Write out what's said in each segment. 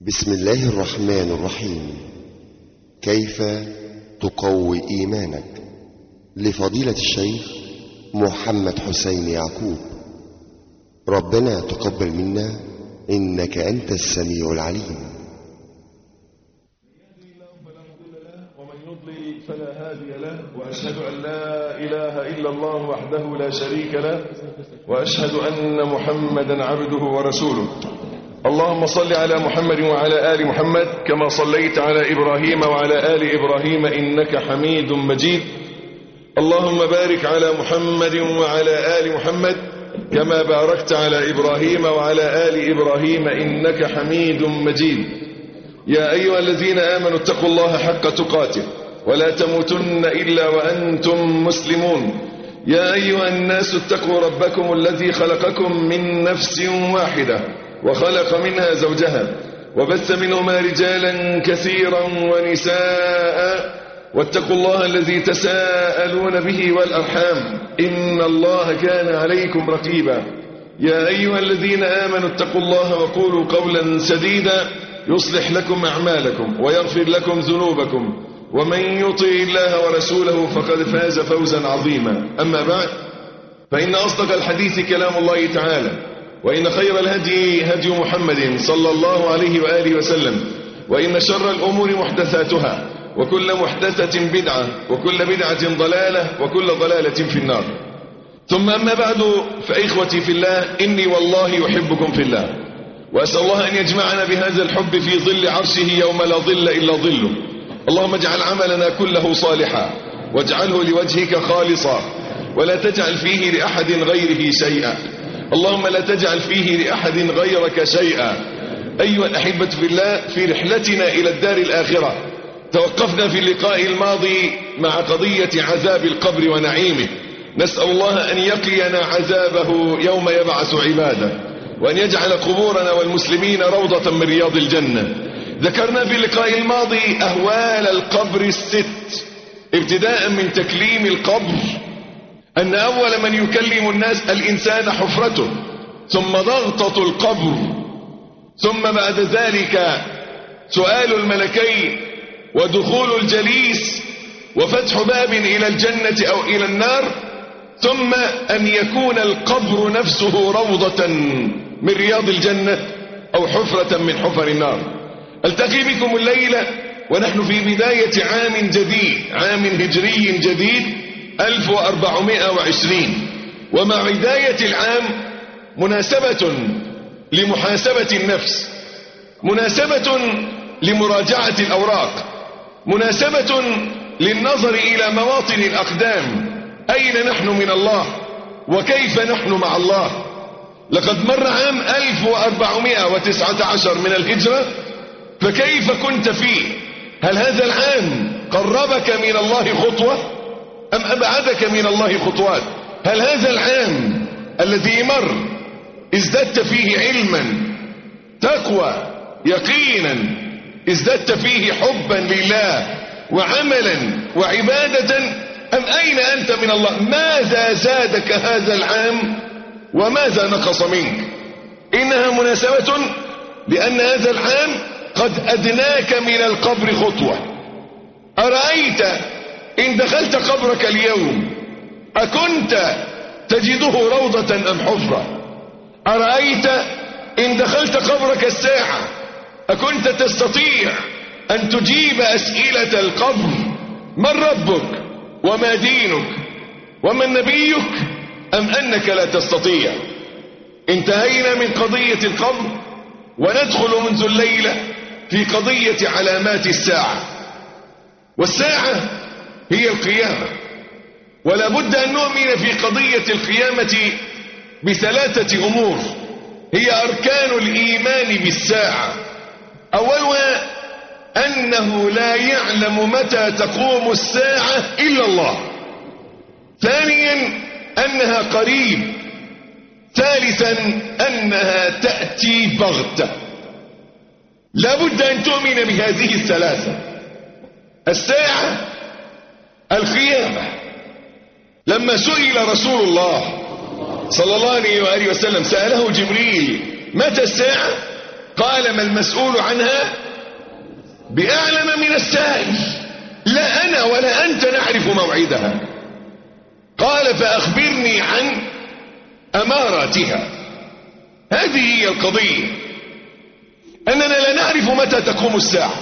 بسم الله الرحمن الرحيم كيف تقوي إيمانك لفضيلة الشيخ محمد حسين يعقوب ربنا تقبل منا إنك أنت السميع العليم ومن يضلل فلا هادي له وأشهد أن لا إله إلا الله وحده لا شريك له وأشهد أن محمدا عبده ورسوله اللهم صل على محمد وعلى آل محمد كما صليت على إبراهيم وعلى آل إبراهيم إنك حميد مجيد اللهم بارك على محمد وعلى آل محمد كما باركت على إبراهيم وعلى آل إبراهيم إنك حميد مجيد يا أيها الذين آمنوا اتقوا الله حق تقاته ولا تموتن إلا وأنتم مسلمون يا أيها الناس اتقوا ربكم الذي خلقكم من نفس واحدة وخلق منها زوجها وبث منهما رجالا كثيرا ونساء واتقوا الله الذي تساءلون به والأرحام إن الله كان عليكم رقيبا يا أيها الذين آمنوا اتقوا الله وقولوا قولا سديدا يصلح لكم أعمالكم ويغفر لكم ذنوبكم ومن يطع الله ورسوله فقد فاز فوزا عظيما أما بعد فإن أصدق الحديث كلام الله تعالى وإن خير الهدي هدي محمد صلى الله عليه وآله وسلم وإن شر الأمور محدثاتها وكل محدثة بدعة وكل بدعة ضلالة وكل ضلالة في النار ثم أما بعد فإخوتي في الله إني والله يحبكم في الله وأسأل الله أن يجمعنا بهذا الحب في ظل عرشه يوم لا ظل إلا ظله اللهم اجعل عملنا كله صالحا واجعله لوجهك خالصا ولا تجعل فيه لأحد غيره شيئا اللهم لا تجعل فيه لأحد غيرك شيئا أيها الأحبة في الله في رحلتنا إلى الدار الآخرة توقفنا في اللقاء الماضي مع قضية عذاب القبر ونعيمه نسأل الله أن يقينا عذابه يوم يبعث عباده وأن يجعل قبورنا والمسلمين روضة من رياض الجنة ذكرنا في اللقاء الماضي أهوال القبر الست ابتداء من تكليم القبر أن أول من يكلم الناس الإنسان حفرته ثم ضغطة القبر ثم بعد ذلك سؤال الملكين ودخول الجليس وفتح باب إلى الجنة أو إلى النار ثم أن يكون القبر نفسه روضة من رياض الجنة أو حفرة من حفر النار التقي بكم الليلة ونحن في بداية عام جديد عام هجري جديد 1420 ومع بداية العام مناسبة لمحاسبة النفس مناسبة لمراجعة الأوراق مناسبة للنظر إلى مواطن الأقدام أين نحن من الله وكيف نحن مع الله لقد مر عام 1419 من الهجرة فكيف كنت فيه هل هذا العام قربك من الله خطوة أم أبعدك من الله خطوات هل هذا العام الذي مر ازددت فيه علما تقوى يقينا ازددت فيه حبا لله وعملا وعبادة أم أين أنت من الله ماذا زادك هذا العام وماذا نقص منك إنها مناسبة لأن هذا العام قد أدناك من القبر خطوة أرأيت إن دخلت قبرك اليوم أكنت تجده روضة أم حفرة أرأيت إن دخلت قبرك الساعة أكنت تستطيع أن تجيب أسئلة القبر من ربك وما دينك ومن نبيك أم أنك لا تستطيع انتهينا من قضية القبر وندخل منذ الليلة في قضية علامات الساعة والساعة هي القيامة ولا بد أن نؤمن في قضية القيامة بثلاثة أمور هي أركان الإيمان بالساعة أولها أنه لا يعلم متى تقوم الساعة إلا الله ثانيا أنها قريب ثالثا أنها تأتي بغتة لا بد أن تؤمن بهذه الثلاثة الساعة القيامة لما سئل رسول الله صلى الله عليه وآله وسلم سأله جبريل متى الساعة قال ما المسؤول عنها بأعلم من السائل لا أنا ولا أنت نعرف موعدها قال فأخبرني عن أماراتها هذه هي القضية أننا لا نعرف متى تقوم الساعة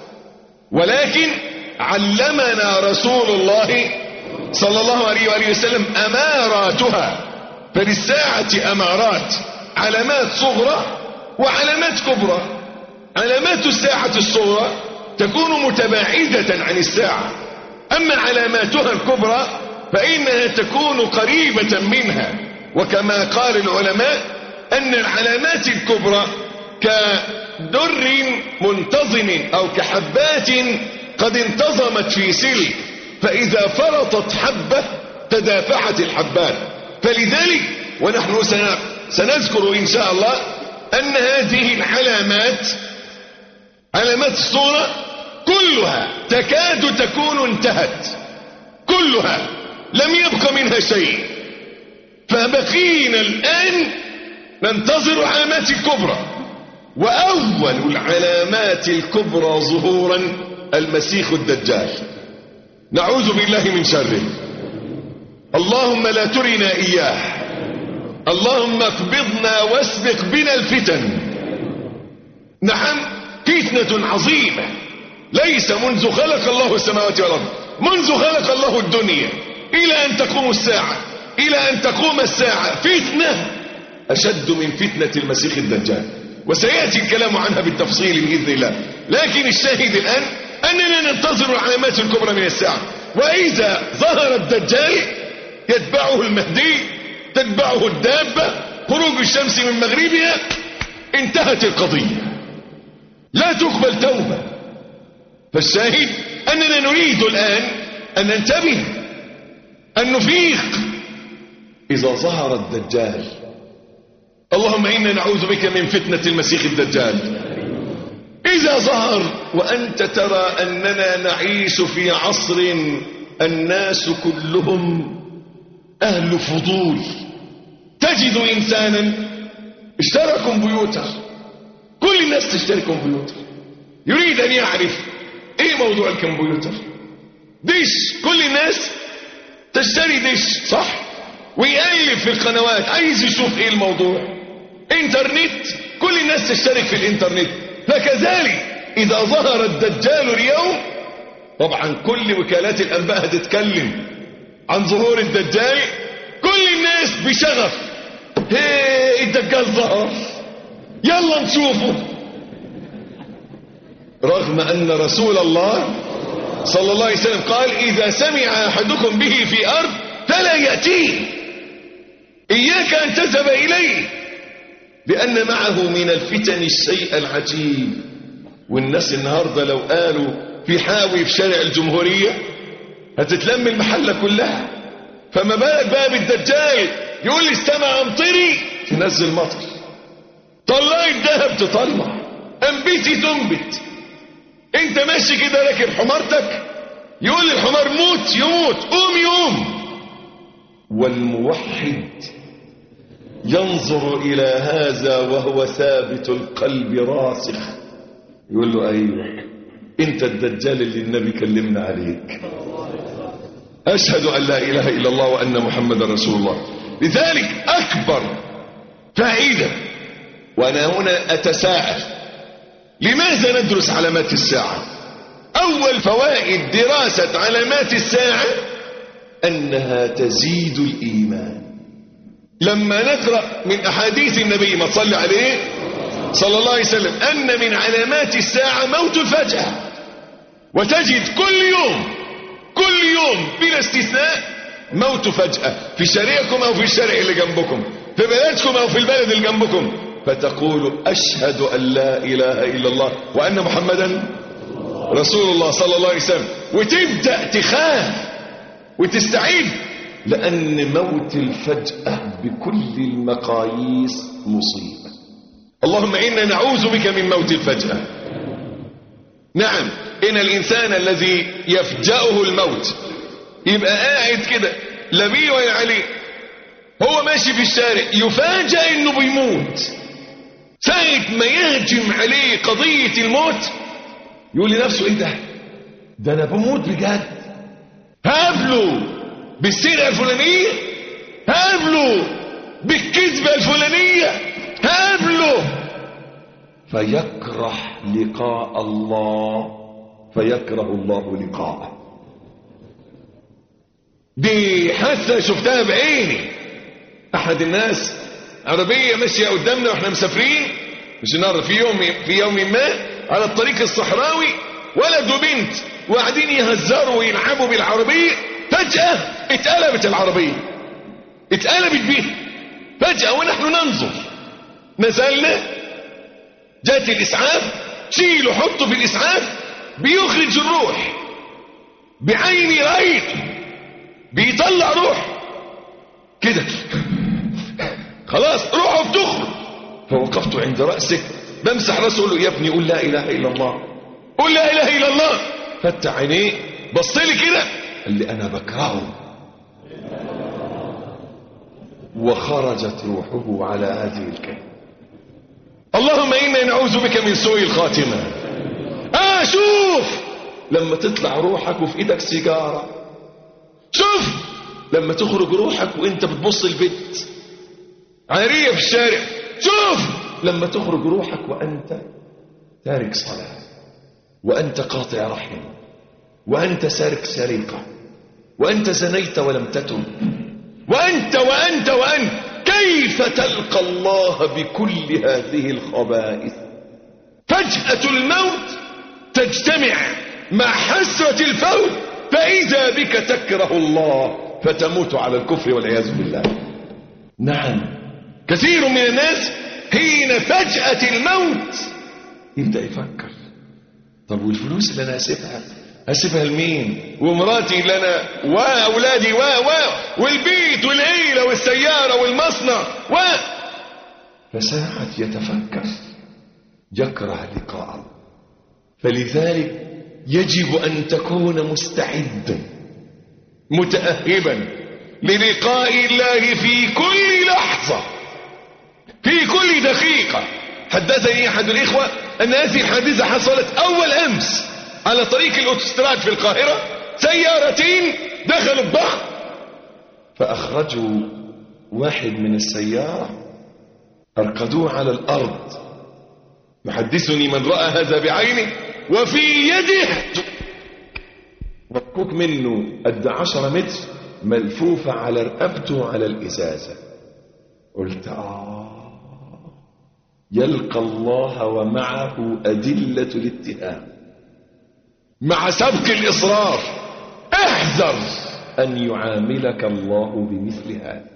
ولكن علمنا رسول الله صلى الله عليه وآله وسلم أماراتها فللساعة أمارات علامات صغرى وعلامات كبرى علامات الساعة الصغرى تكون متباعدة عن الساعة أما علاماتها الكبرى فإنها تكون قريبة منها وكما قال العلماء أن العلامات الكبرى كدر منتظم أو كحبات قد انتظمت في سلك فإذا فرطت حبة تدافعت الحبات فلذلك ونحن سنذكر إن شاء الله أن هذه العلامات علامات الصورة كلها تكاد تكون انتهت كلها لم يبق منها شيء فبقينا الآن ننتظر العلامات الكبرى وأول العلامات الكبرى ظهورا المسيح الدجال نعوذ بالله من شره اللهم لا ترنا إياه اللهم اقبضنا واسبق بنا الفتن نعم فتنة عظيمة ليس منذ خلق الله السماوات والأرض منذ خلق الله الدنيا إلى أن تقوم الساعة إلى أن تقوم الساعة فتنة أشد من فتنة المسيح الدجال وسيأتي الكلام عنها بالتفصيل بإذن الله لكن الشاهد الآن أننا ننتظر العلامات الكبرى من الساعة وإذا ظهر الدجال يتبعه المهدي تتبعه الدابة خروج الشمس من مغربها انتهت القضية لا تقبل توبة فالشاهد أننا نريد الآن أن ننتبه أن نفيق إذا ظهر الدجال اللهم إنا نعوذ بك من فتنة المسيح الدجال إذا ظهر وأنت ترى أننا نعيش في عصر الناس كلهم أهل فضول تجد إنسانا اشترى كمبيوتر كل الناس تشتري كمبيوتر يريد أن يعرف إيه موضوع الكمبيوتر ديش كل الناس تشتري ديش صح ويقلب في القنوات عايز يشوف ايه الموضوع انترنت كل الناس تشترك في الانترنت فكذلك اذا ظهر الدجال اليوم طبعا كل وكالات الانباء هتتكلم عن ظهور الدجال كل الناس بشغف هي الدجال ظهر يلا نشوفه رغم ان رسول الله صلى الله عليه وسلم قال اذا سمع احدكم به في ارض فلا ياتيه إياك أن تذهب إليه لأن معه من الفتن الشيء العجيب والناس النهاردة لو قالوا في حاوي في شارع الجمهورية هتتلم المحلة كلها فما بالك بقى بالدجال يقول لي استمع امطري تنزل مطر طلعي الذهب تطلع انبتي تنبت انت ماشي كده راكب حمارتك يقول الحمار موت يموت قوم يقوم والموحد ينظر إلى هذا وهو ثابت القلب راسخ يقول له أيوة أنت الدجال اللي النبي كلمنا عليك أشهد أن لا إله إلا الله وأن محمد رسول الله لذلك أكبر فائدة وأنا هنا أتساءل لماذا ندرس علامات الساعة أول فوائد دراسة علامات الساعة أنها تزيد الإيمان لما نقرأ من أحاديث النبي ما صلى عليه صلى الله عليه وسلم أن من علامات الساعة موت الفجأة وتجد كل يوم كل يوم بلا استثناء موت فجأة في شارعكم أو في الشارع اللي جنبكم في بلدكم أو في البلد اللي جنبكم فتقول أشهد أن لا إله إلا الله وأن محمدا رسول الله صلى الله عليه وسلم وتبدأ تخاف وتستعيد لأن موت الفجأة بكل المقاييس مصيبة اللهم إنا نعوذ بك من موت الفجأة نعم إن الإنسان الذي يفجأه الموت يبقى قاعد كده لا بيه ولا عليه هو ماشي في الشارع يفاجأ إنه بيموت ساعة ما يهجم عليه قضية الموت يقول لنفسه ايه ده ده انا بموت بجد هقابله بالسرقة الفلانية هقابله بالكذبة الفلانية هقابله فيكره لقاء الله فيكره الله لقاءه دي حادثة شفتها بعيني أحد الناس عربية ماشية قدامنا واحنا مسافرين مش النهارده في يوم في يوم ما على الطريق الصحراوي ولد وبنت وقاعدين يهزروا ويلعبوا بالعربية فجأة اتقلبت العربية اتقلبت بيها فجأة ونحن ننظر نزلنا جات الإسعاف شيلوا حطوا في الإسعاف بيخرج الروح بعيني رأيت بيطلع روح كده خلاص روحه بتخرج فوقفت عند رأسه بمسح راسه اقول له يا ابني قول لا إله إلا الله قول لا إله إلا الله فتح عينيه بص لي كده قال لي أنا بكرهه وخرجت روحه على هذه الكلمة اللهم إنا نعوذ بك من سوء الخاتمة آه شوف لما تطلع روحك وفي إيدك سيجارة شوف لما تخرج روحك وانت بتبص البيت عارية في الشارع شوف لما تخرج روحك وأنت تارك صلاة وأنت قاطع رحم وأنت سارق سرقة وأنت زنيت ولم تتب وأنت وأنت وأنت كيف تلقى الله بكل هذه الخبائث فجأة الموت تجتمع مع حسرة الفوت فإذا بك تكره الله فتموت على الكفر والعياذ بالله نعم كثير من الناس حين فجأة الموت يبدأ يفكر طب والفلوس اللي أنا هسيبها هسيبها لمين ومراتي اللي أنا وأولادي و و والبيت والعيلة والسيارة والمصنع و فساعة يتفكر يكره لقاء الله فلذلك يجب أن تكون مستعدا متأهبا للقاء الله في كل لحظة في كل دقيقة حدثني أحد الإخوة أن هذه الحادثة حصلت أول أمس على طريق الأوتوستراد في القاهرة سيارتين دخلوا الضغط فأخرجوا واحد من السيارة أرقدوه على الأرض يحدثني من رأى هذا بعينه وفي يده مفكوك منه قد عشرة متر ملفوفة على رقبته على الإزازة قلت آه يلقى الله ومعه أدلة الاتهام مع سبق الإصرار احذر أن يعاملك الله بمثل هذا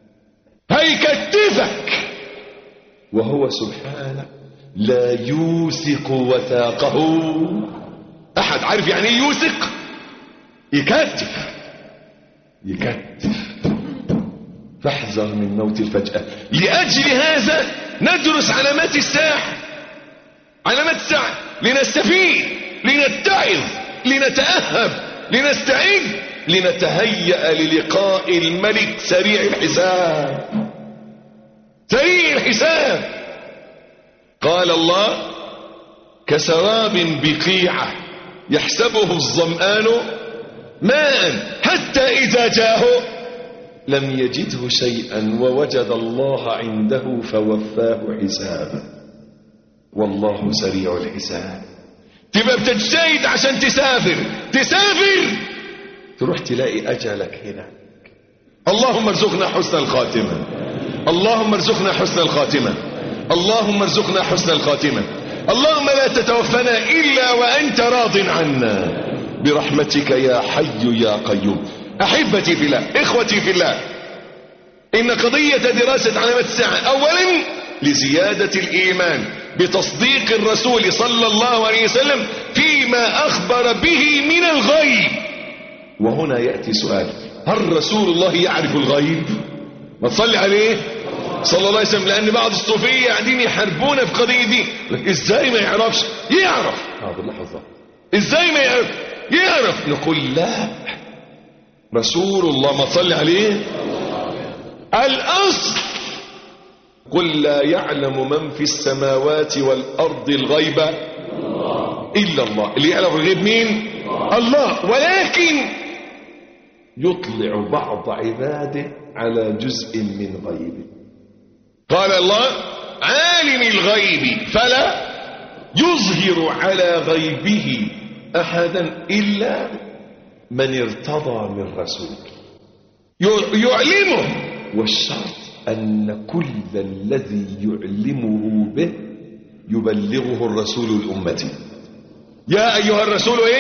هيكتفك وهو سبحانه لا يوثق وثاقه أحد عارف يعني ايه يوثق يكتف يكتف فاحذر من موت الفجأة لأجل هذا ندرس علامات الساعة علامات الساعة لنستفيد لنتعظ لنتأهب لنستعد لنتهيأ للقاء الملك سريع الحساب سريع الحساب قال الله كسراب بقيعة يحسبه الظمآن ماء حتى إذا جاءه لم يجده شيئا ووجد الله عنده فوفاه حسابه والله سريع الحساب تبقى بتجتهد عشان تسافر تسافر تروح تلاقي أجلك هناك اللهم ارزقنا حسن الخاتمة اللهم ارزقنا حسن الخاتمة اللهم ارزقنا حسن الخاتمة اللهم لا تتوفنا إلا وأنت راض عنا برحمتك يا حي يا قيوم أحبتي في الله إخوتي في الله إن قضية دراسة علامات الساعة أولا لزيادة الإيمان بتصديق الرسول صلى الله عليه وسلم فيما أخبر به من الغيب وهنا يأتي سؤال هل رسول الله يعرف الغيب ما تصلي عليه صلى الله عليه وسلم لأن بعض الصوفية قاعدين يحاربونا في قضية دي ازاي ما يعرفش يعرف هذا اللحظة ازاي ما يعرف يعرف نقول لا رسول الله ما تصلي عليه الأصل قل لا يعلم من في السماوات والأرض الغيب إلا الله اللي يعلم الغيب مين الله ولكن يطلع بعض عباده على جزء من غيبه قال الله عالم الغيب فلا يظهر على غيبه أحدا إلا من ارتضى من رسول يعلمه والشرط أن كل الذي يعلمه به يبلغه الرسول الأمة يا أيها الرسول إيه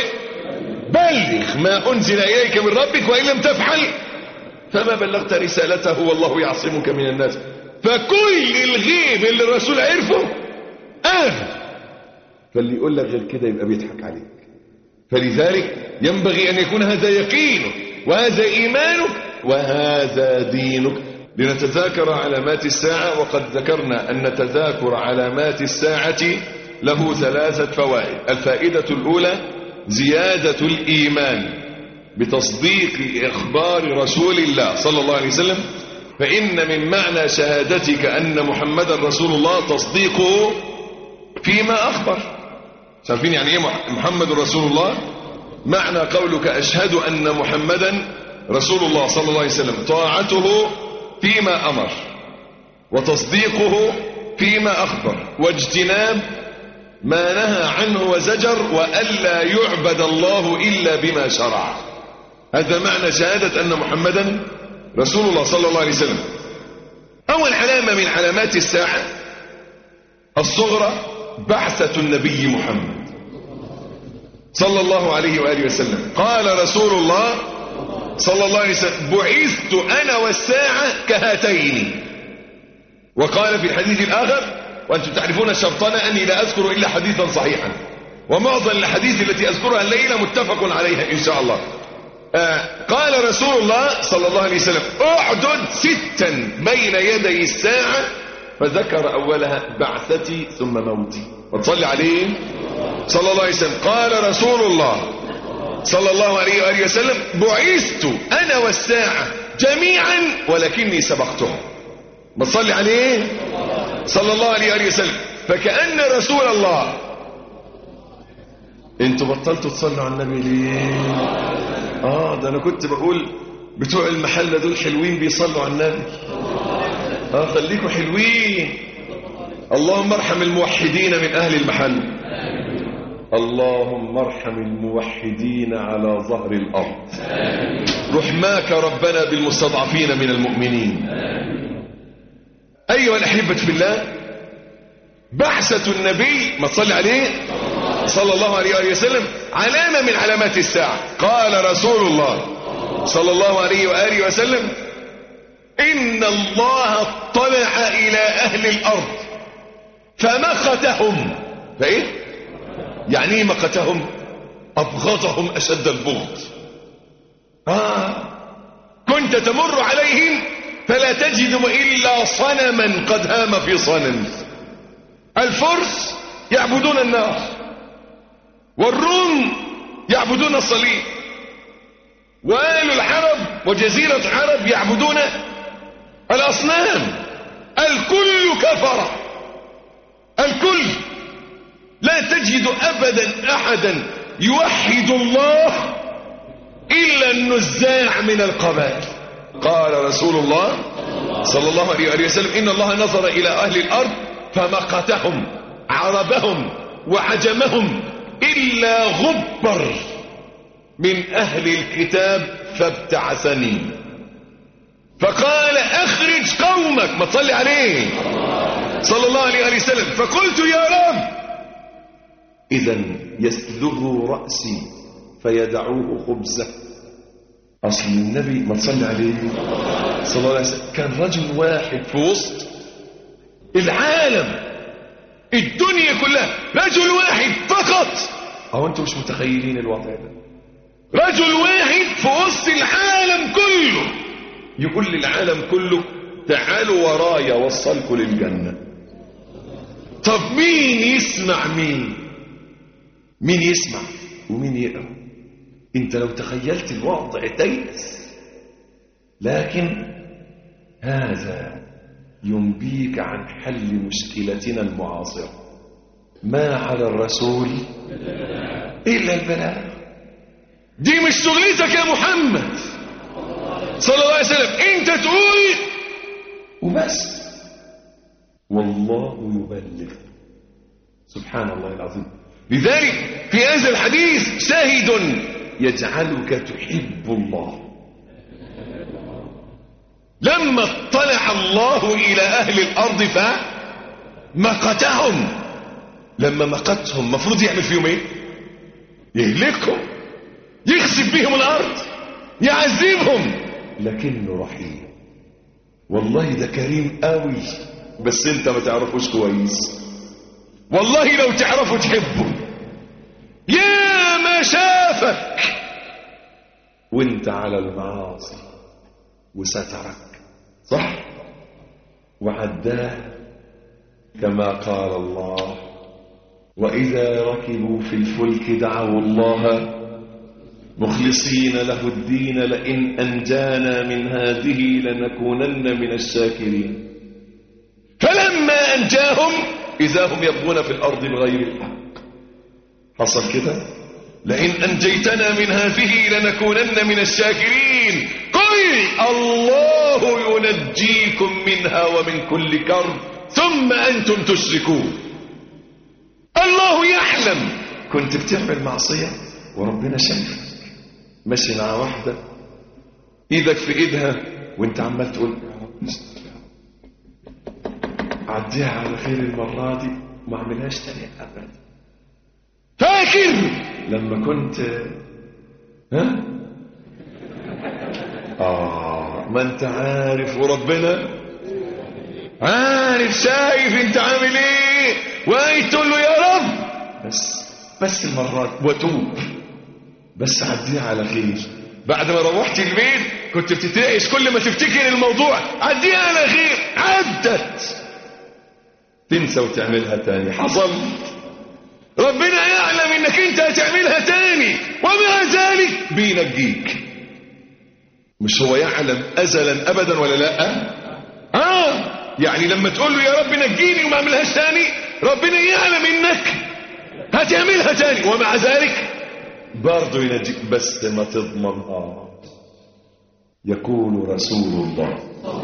بلغ ما أنزل إليك من ربك وإن لم تفعل فما بلغت رسالته والله يعصمك من الناس فكل الغيب اللي الرسول عرفه آمن فاللي يقول لك غير كده يبقى بيضحك عليك فلذلك ينبغي أن يكون هذا يقينه وهذا إيمانه وهذا دينك لنتذاكر علامات الساعة وقد ذكرنا أن تذاكر علامات الساعة له ثلاثة فوائد الفائدة الأولى زيادة الإيمان بتصديق إخبار رسول الله صلى الله عليه وسلم فإن من معنى شهادتك أن محمد رسول الله تصديقه فيما أخبر عارفين يعني إيه محمد رسول الله معنى قولك أشهد أن محمدا رسول الله صلى الله عليه وسلم طاعته فيما أمر وتصديقه فيما أخبر واجتناب ما نهى عنه وزجر وألا يعبد الله إلا بما شرع هذا معنى شهادة أن محمدا رسول الله صلى الله عليه وسلم أول علامة من علامات الساعة الصغرى بعثة النبي محمد صلى الله عليه وآله وسلم قال رسول الله صلى الله عليه وسلم بعثت أنا والساعة كهاتين وقال في الحديث الآخر وأنتم تعرفون شرطنا أني لا أذكر إلا حديثا صحيحا ومعظم الحديث التي أذكرها الليلة متفق عليها إن شاء الله آه قال رسول الله صلى الله عليه وسلم اعدد ستا بين يدي الساعة فذكر أولها بعثتي ثم موتي وتصلي عليه صلى الله عليه وسلم قال رسول الله صلى الله عليه وآله وسلم بعثت أنا والساعة جميعا ولكني سبقتهم ما تصلي عليه صلى الله عليه وآله وسلم فكأن رسول الله انتوا بطلتوا تصلوا على النبي ليه اه ده انا كنت بقول بتوع المحلة دول حلوين بيصلوا على النبي اه خليكوا حلوين اللهم ارحم الموحدين من اهل المحل اللهم ارحم الموحدين على ظهر الارض رحماك ربنا بالمستضعفين من المؤمنين ايها الاحبه في الله بعثه النبي ما تصلي عليه صلى الله عليه وآله وسلم علامة من علامات الساعة قال رسول الله صلى الله عليه وآله وسلم إن الله اطلع إلى أهل الأرض فمقتهم فإيه يعني ايه مقتهم أبغضهم أشد البغض آه كنت تمر عليهم فلا تجد إلا صنما قد هام في صنم الفرس يعبدون النار والروم يعبدون الصليب وآل العرب وجزيرة العرب يعبدون الأصنام الكل كفر الكل لا تجد أبدا أحدا يوحد الله إلا النزاع من القبائل قال رسول الله صلى الله عليه وسلم إن الله نظر إلى أهل الأرض فمقتهم عربهم وعجمهم إلا غبر من أهل الكتاب فابتعثني فقال أخرج قومك ما تصلي عليه صلى الله عليه وسلم فقلت يا رب إذا يسلغ رأسي فيدعوه خبزة أصل النبي ما تصلي عليه صلى الله عليه وسلم كان رجل واحد في وسط العالم الدنيا كلها رجل واحد فقط أو أنتم مش متخيلين الوضع ده رجل واحد في وسط العالم كله يقول للعالم كله تعالوا ورايا وصلكوا للجنة طب مين يسمع مين مين يسمع ومين يقرأ انت لو تخيلت الوضع تيأس لكن هذا ينبيك عن حل مشكلتنا المعاصرة ما على الرسول إلا البلاغ دي مش شغلتك يا محمد صلى الله عليه وسلم انت تقول وبس والله يبلغ سبحان الله العظيم لذلك في هذا الحديث شاهد يجعلك تحب الله لما اطلع الله إلى أهل الأرض فمقتهم لما مقتهم مفروض يعمل فيهم ايه يهلكهم يخسف بهم الأرض يعذبهم لكنه رحيم والله ده كريم قوي بس انت ما تعرفوش كويس والله لو تعرفه تحبه يا ما شافك وانت على المعاصي وسترك صح وعداه كما قال الله وإذا ركبوا في الفلك دعوا الله مخلصين له الدين لئن أنجانا من هذه لنكونن من الشاكرين فلما أنجاهم إذا هم يبغون في الأرض بغير الحق حصل كده لئن أنجيتنا من هذه لنكونن من الشاكرين قل الله ينجيكم منها ومن كل كرب ثم أنتم تشركون الله يعلم كنت بتعمل معصية وربنا شايفك ماشي مع واحدة ايدك في ايدها وانت عمال تقول يا رب عديها على خير المرة دي وما اعملهاش تاني ابدا فاكر لما كنت ها اه ما انت عارف وربنا عارف شايف انت عامل ايه وقايد تقول له يا رب بس بس المرات وتوب بس عديها على خير بعد ما روحت البيت كنت بتتناقش كل ما تفتكر الموضوع عديها على خير عدت تنسى وتعملها تاني حصل ربنا يعلم انك انت هتعملها تاني ومع ذلك بينجيك مش هو يعلم ازلا ابدا ولا لا اه يعني لما تقول له يا رب نجيني وما اعملهاش تاني ربنا يعلم انك هتعملها تاني ومع ذلك برضه ينجيك بس ما تضمنها يقول رسول الله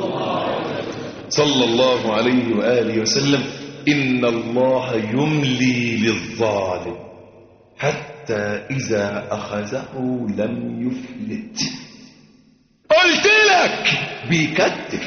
صلى الله عليه وآله وسلم إن الله يملي للظالم حتى إذا أخذه لم يفلت قلت لك بيكتف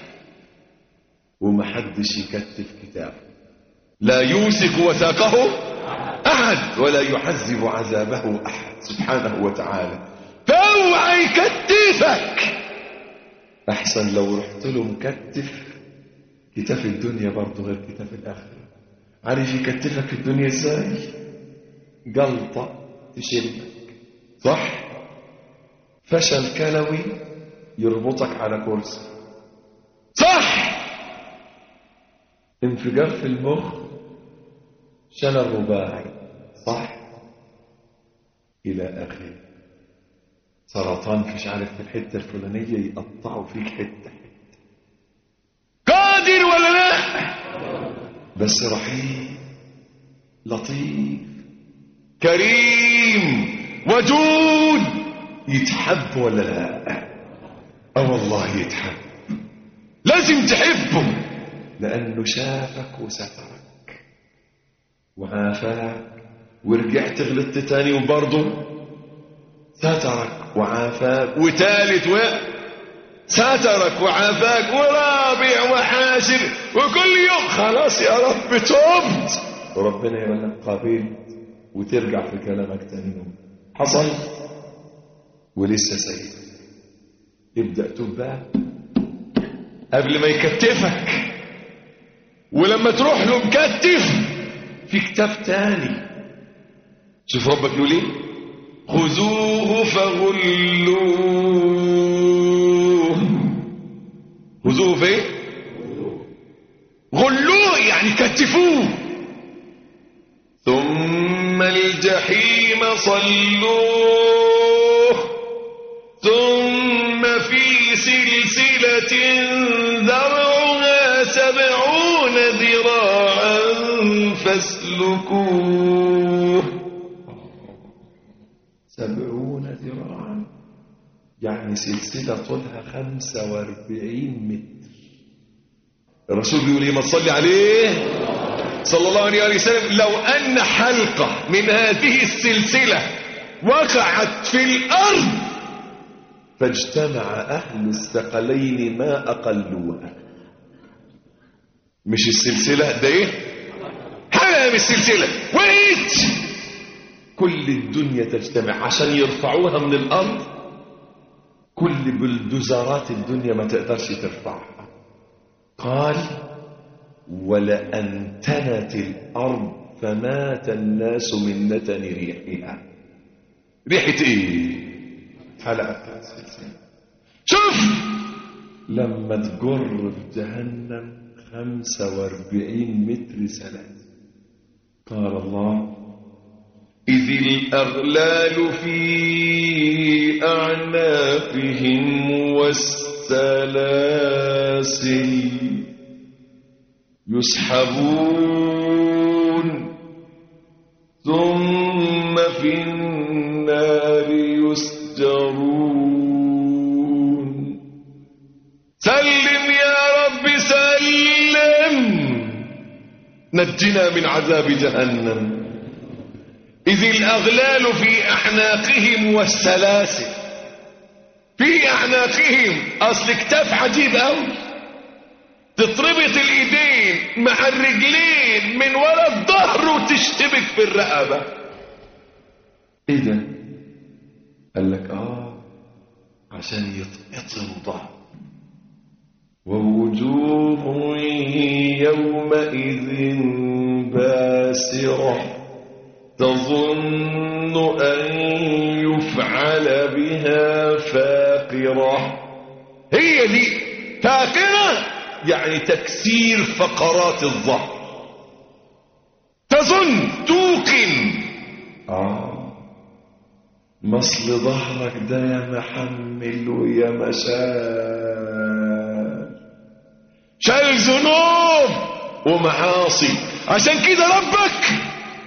ومحدش يكتف كتابه لا يوثق وثاقه أحد ولا يعذب عذابه أحد سبحانه وتعالى فاوعى يكتفك أحسن لو رحت له مكتف كتاف الدنيا برضه غير كتاف الآخرة عارف يكتفك في الدنيا ازاي جلطة تشيلك صح فشل كلوي يربطك على كرسي صح انفجار في المخ شلل رباعي صح إلى آخره سرطان مش عارف في الحتة الفلانية يقطعوا فيك حتة قادر ولا لا بس رحيم لطيف كريم ودود يتحب ولا لا اه والله يتحب لازم تحبه لأنه شافك وسترك وعافاك ورجعت غلطت تاني وبرضه سترك وعافاك وتالت و سترك وعافاك ورابع وحاشر وكل يوم خلاص يا رب تبت وربنا يقول لك قابلت وترجع في كلامك تاني يوم حصل ولسه سيد ابدأ توب بقى قبل ما يكتفك ولما تروح له مكتف في كتاب تاني شوف ربك يقول ايه خذوه فغلوه خذوه فين غلوه يعني كتفوه ثم الجحيم صلوه ثم في سلسلة ذرعها سبعون ذراعا فاسلكوه سبعون ذراعا يعني سلسلة طولها خمسة واربعين متر الرسول بيقول ايه ما تصلي عليه صلى الله عليه وسلم لو أن حلقة من هذه السلسلة وقعت في الأرض فاجتمع أهل الثقلين ما أقلوها مش السلسلة ده إيه حاجة من السلسلة وإيت كل الدنيا تجتمع عشان يرفعوها من الأرض كل بلدوزرات الدنيا ما تقدرش ترفعها قال ولأنتنت الأرض فمات الناس من نتن ريحها ريحة ايه حلقة بتاعت السلسلة شوف لما تجر في جهنم خمسة واربعين متر سلاسل قال الله إذ الأغلال في أعناقهم والسلاسل يسحبون ثم في النار يسجرون سلم يا رب سلم نجنا من عذاب جهنم إذ الأغلال في أعناقهم والسلاسل في أعناقهم أصل كتاف عجيب أوي تتربط الإيدين مع الرجلين من ورا الظهر وتشتبك في الرقبة إيه ده؟ قال لك آه عشان يتقطم ظهر ووجوه يومئذ باسرة تظن أن يفعل بها فاقرة هي دي فاقرة يعني تكسير فقرات الظهر تظن توقن آه مصل ظهرك ده يا محمل ويا مشال شال ذنوب ومعاصي عشان كده ربك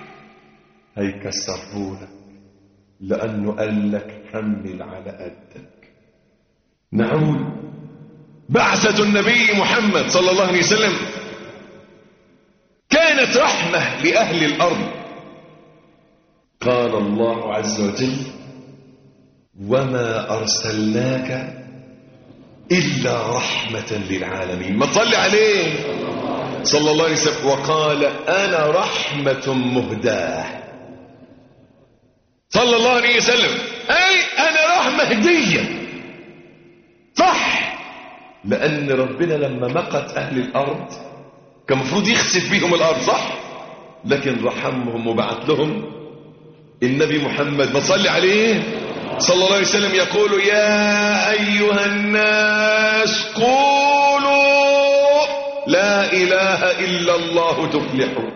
هيكسرهولك لأنه قال لك حمل على قدك نعود بعثة النبي محمد صلى الله عليه وسلم كانت رحمة لأهل الأرض قال الله عز وجل وما أرسلناك إلا رحمة للعالمين ما تصلي عليه صلى الله عليه وسلم وقال أنا رحمة مهداه صلى الله عليه وسلم أي أنا رحمة هدية صح لأن ربنا لما مقت أهل الأرض كان المفروض يخسف بيهم الأرض صح لكن رحمهم وبعت لهم النبي محمد ما صلي عليه صلى الله عليه وسلم يقول يا أيها الناس قولوا لا إله إلا الله تفلحوا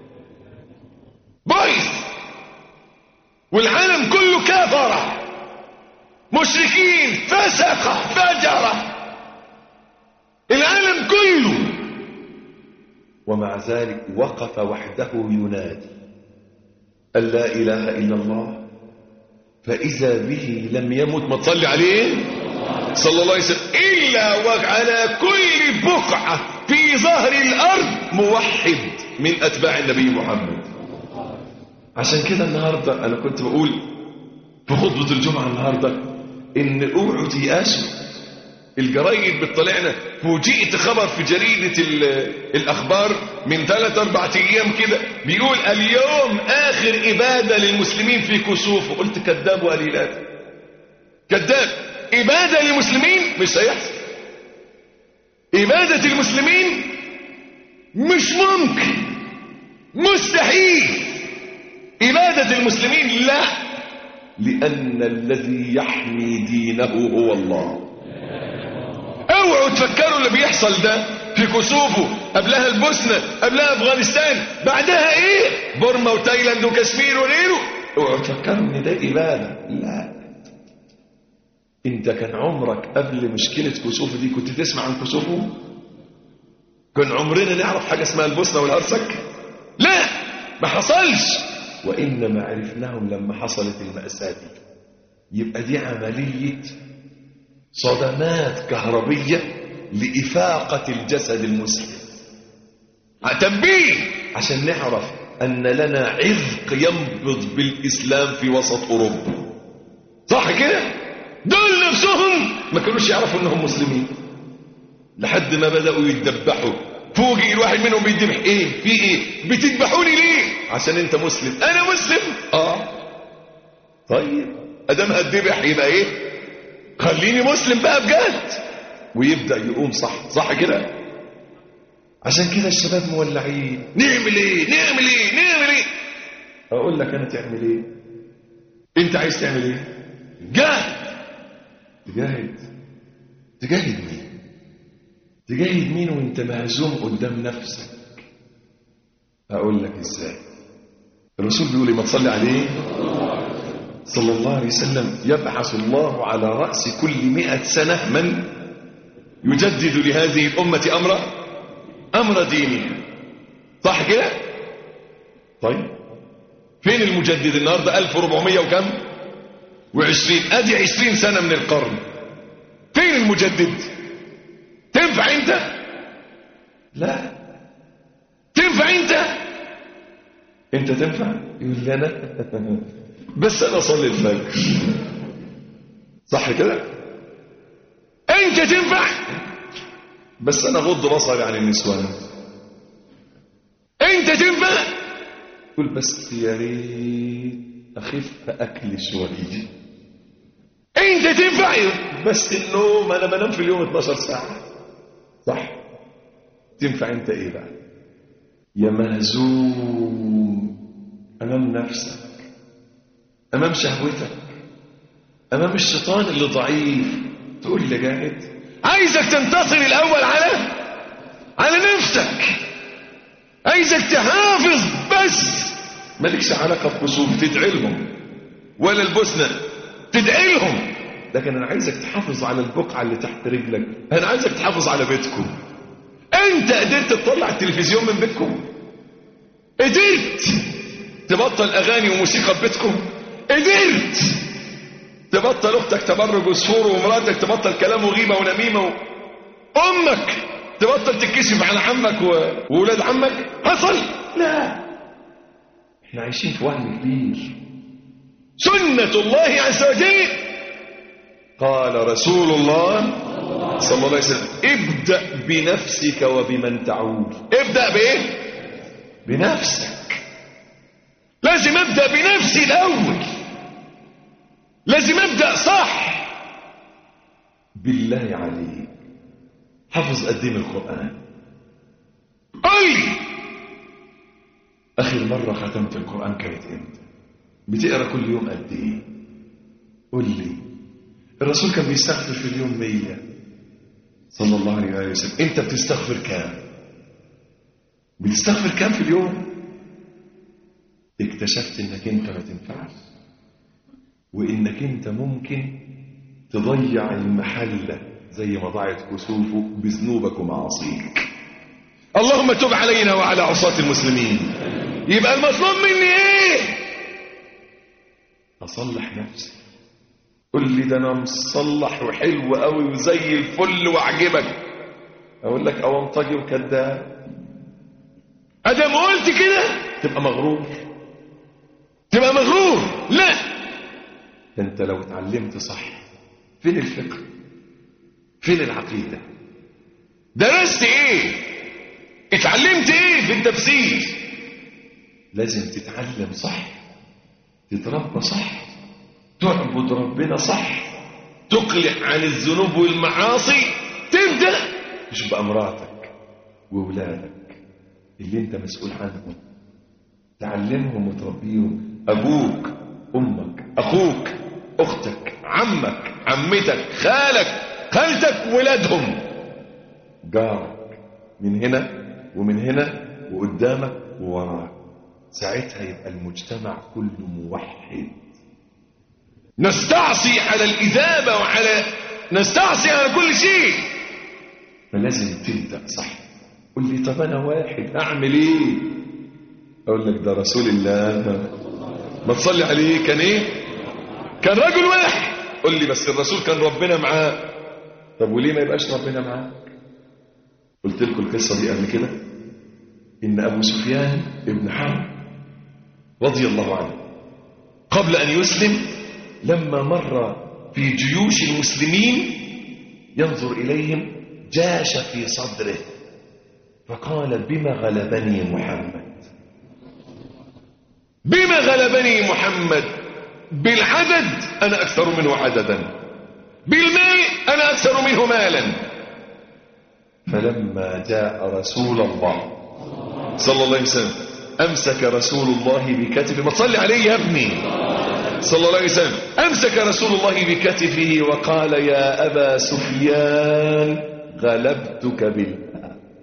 بايظ والعالم كله كفر مشركين فسقة فجرة العالم كله ومع ذلك وقف وحده ينادي أن لا إله إلا الله فإذا به لم يمت ما تصلي عليه صلى الله عليه وسلم إلا وعلى كل بقعة في ظهر الأرض موحد من أتباع النبي محمد عشان كده النهاردة أنا كنت بقول في خطبة الجمعة النهاردة إن اوعوا تيأسوا الجرايد بتطلعنا فوجئت خبر في جريدة الأخبار من ثلاث أربع أيام كده بيقول اليوم آخر إبادة للمسلمين في كسوف قلت كذاب وقليلات كذاب إبادة للمسلمين مش هيحصل إبادة المسلمين مش ممكن مستحيل إبادة المسلمين لا لأن الذي يحمي دينه هو الله اوعوا تفكروا اللي بيحصل ده في كسوفه قبلها البوسنة قبلها افغانستان بعدها ايه بورما وتايلاند وكشمير وغيره اوعوا تفكروا ان ده إبادة لا انت كان عمرك قبل مشكلة كسوفه دي كنت تسمع عن كسوفه كان عمرنا نعرف حاجة اسمها البوسنة والهرسك لا ما حصلش وإنما عرفناهم لما حصلت المأساة دي يبقى دي عملية صدمات كهربية لإفاقة الجسد المسلم تنبيه عشان نعرف أن لنا عذق ينبض بالإسلام في وسط أوروبا صح كده دول نفسهم ما كانوش يعرفوا أنهم مسلمين لحد ما بدأوا يتدبحوا فوجئ الواحد منهم بيتذبح ايه في ايه بتذبحوني ليه عشان انت مسلم انا مسلم اه طيب ادام هتذبح يبقى ايه خليني مسلم بقى بجد ويبدا يقوم صح صح كده عشان كده الشباب مولعين نعمل ايه نعمل ايه نعمل ايه اقول لك انا تعمل ايه انت عايز تعمل ايه جاهد تجاهد تجاهد مين تجاهد مين وانت مهزوم قدام نفسك اقول لك ازاي الرسول بيقول لي ما تصلي عليه صلى الله عليه وسلم يبعث الله على رأس كل مئة سنة من يجدد لهذه الأمة أمر أمر دينها صح كده طيب فين المجدد النهاردة 1400 وكم وعشرين ادي عشرين سنة من القرن فين المجدد تنفع انت لا تنفع انت انت تنفع يقول لي انا بس انا اصلي الفجر صح كده انت تنفع بس انا غض بصري عن النسوان انت تنفع قول بس يا ريت اخف اكل شويه انت تنفع بس النوم انا بنام في اليوم 12 ساعه صح تنفع انت ايه بقى يا مهزوم امام نفسك امام شهوتك امام الشيطان اللي ضعيف تقول لي جاهد عايزك تنتصر الاول على على نفسك عايزك تحافظ بس مالكش علاقه بكسوف تدعي لهم ولا البوسنه تدعي لهم لكن انا عايزك تحافظ على البقعه اللي تحت رجلك انا عايزك تحافظ على بيتكم انت قدرت تطلع التلفزيون من بيتكم قدرت تبطل اغاني وموسيقى في بيتكم قدرت تبطل اختك تبرج وسفور ومراتك تبطل كلام وغيبه ونميمه و... امك تبطل تتكسف على عمك و... وولاد عمك حصل لا احنا عايشين في وهم كبير سنة الله عز وجل قال رسول الله صلى الله عليه وسلم ابدأ بنفسك وبمن تعود ابدأ بايه بنفسك لازم ابدأ بنفسي الاول لازم ابدأ صح بالله عليك حفظ قد ايه من القرآن قل لي اخر مرة ختمت القرآن كانت امتى بتقرا كل يوم قد ايه قل لي الرسول كان بيستغفر في اليوم مية صلى الله عليه وسلم انت بتستغفر كام بتستغفر كام في اليوم اكتشفت انك انت ما تنفعش وانك انت ممكن تضيع المحلة زي ما ضاعت كسوفه بذنوبك ومعاصيك اللهم تب علينا وعلى عصاة المسلمين يبقى المطلوب مني ايه اصلح نفسي قل لي ده انا مصلح وحلو قوي وزي الفل واعجبك اقول لك اوانطجي وكذاب ادم قلت كده تبقى مغرور تبقى مغرور لا ده انت لو اتعلمت صح فين الفقه فين العقيده درست ايه اتعلمت ايه في التفسير لازم تتعلم صح تتربى صح تعبد ربنا صح تقلع عن الذنوب والمعاصي تبدأ مش بأمراتك وولادك اللي انت مسؤول عنهم تعلمهم وتربيهم أبوك أمك أخوك أختك عمك عمتك خالك خالتك ولادهم جارك من هنا ومن هنا وقدامك ووراك ساعتها يبقى المجتمع كله موحد نستعصي على الإذابة وعلى نستعصي على كل شيء فلازم تبدأ صح قل لي طب انا واحد اعمل ايه اقول لك ده رسول الله ما تصلي عليه كان ايه كان رجل واحد قل لي بس الرسول كان ربنا معاه طب وليه ما يبقاش ربنا معاه قلت لكم القصه دي قبل كده ان ابو سفيان ابن حرب رضي الله عنه قبل ان يسلم لما مر في جيوش المسلمين ينظر اليهم جاش في صدره فقال بما غلبني محمد بما غلبني محمد بالعدد أنا أكثر منه عددا بالمال أنا أكثر منه مالا فلما جاء رسول الله صلى الله عليه وسلم أمسك رسول الله بكتفه ما تصلي عليه يا ابني صلى الله عليه وسلم أمسك رسول الله بكتفه وقال يا أبا سفيان غلبتك بالله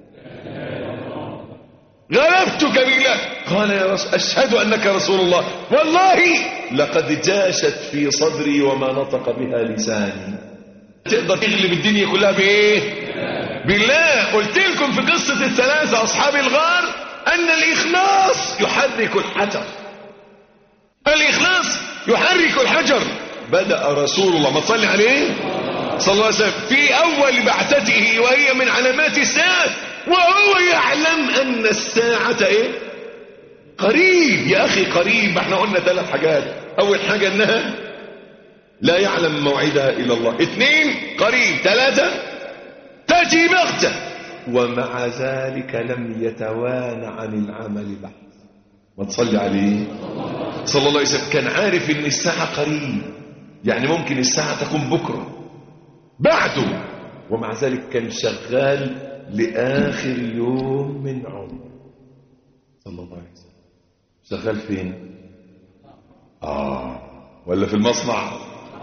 غلبتك بالله قال يا رسول أشهد أنك رسول الله والله لقد جاشت في صدري وما نطق بها لساني تقدر تغلب الدنيا كلها بإيه بالله قلت لكم في قصة الثلاثة أصحاب الغار أن الإخلاص يحرك الحجر الإخلاص يحرك الحجر بدأ رسول الله ما تصلي عليه صلى الله عليه وسلم في أول بعثته وهي من علامات الساعة وهو يعلم أن الساعة إيه قريب يا أخي قريب احنا قلنا ثلاث حاجات أول حاجة أنها لا يعلم موعدها إلا الله اثنين قريب ثلاثة تأتي بغتة ومع ذلك لم يتوانى عن العمل بعد ما تصلي عليه صلى الله عليه وسلم كان عارف ان الساعة قريب يعني ممكن الساعة تكون بكرة بعده ومع ذلك كان شغال لآخر يوم من عمره صلى الله عليه وسلم شغال فين آه ولا في المصنع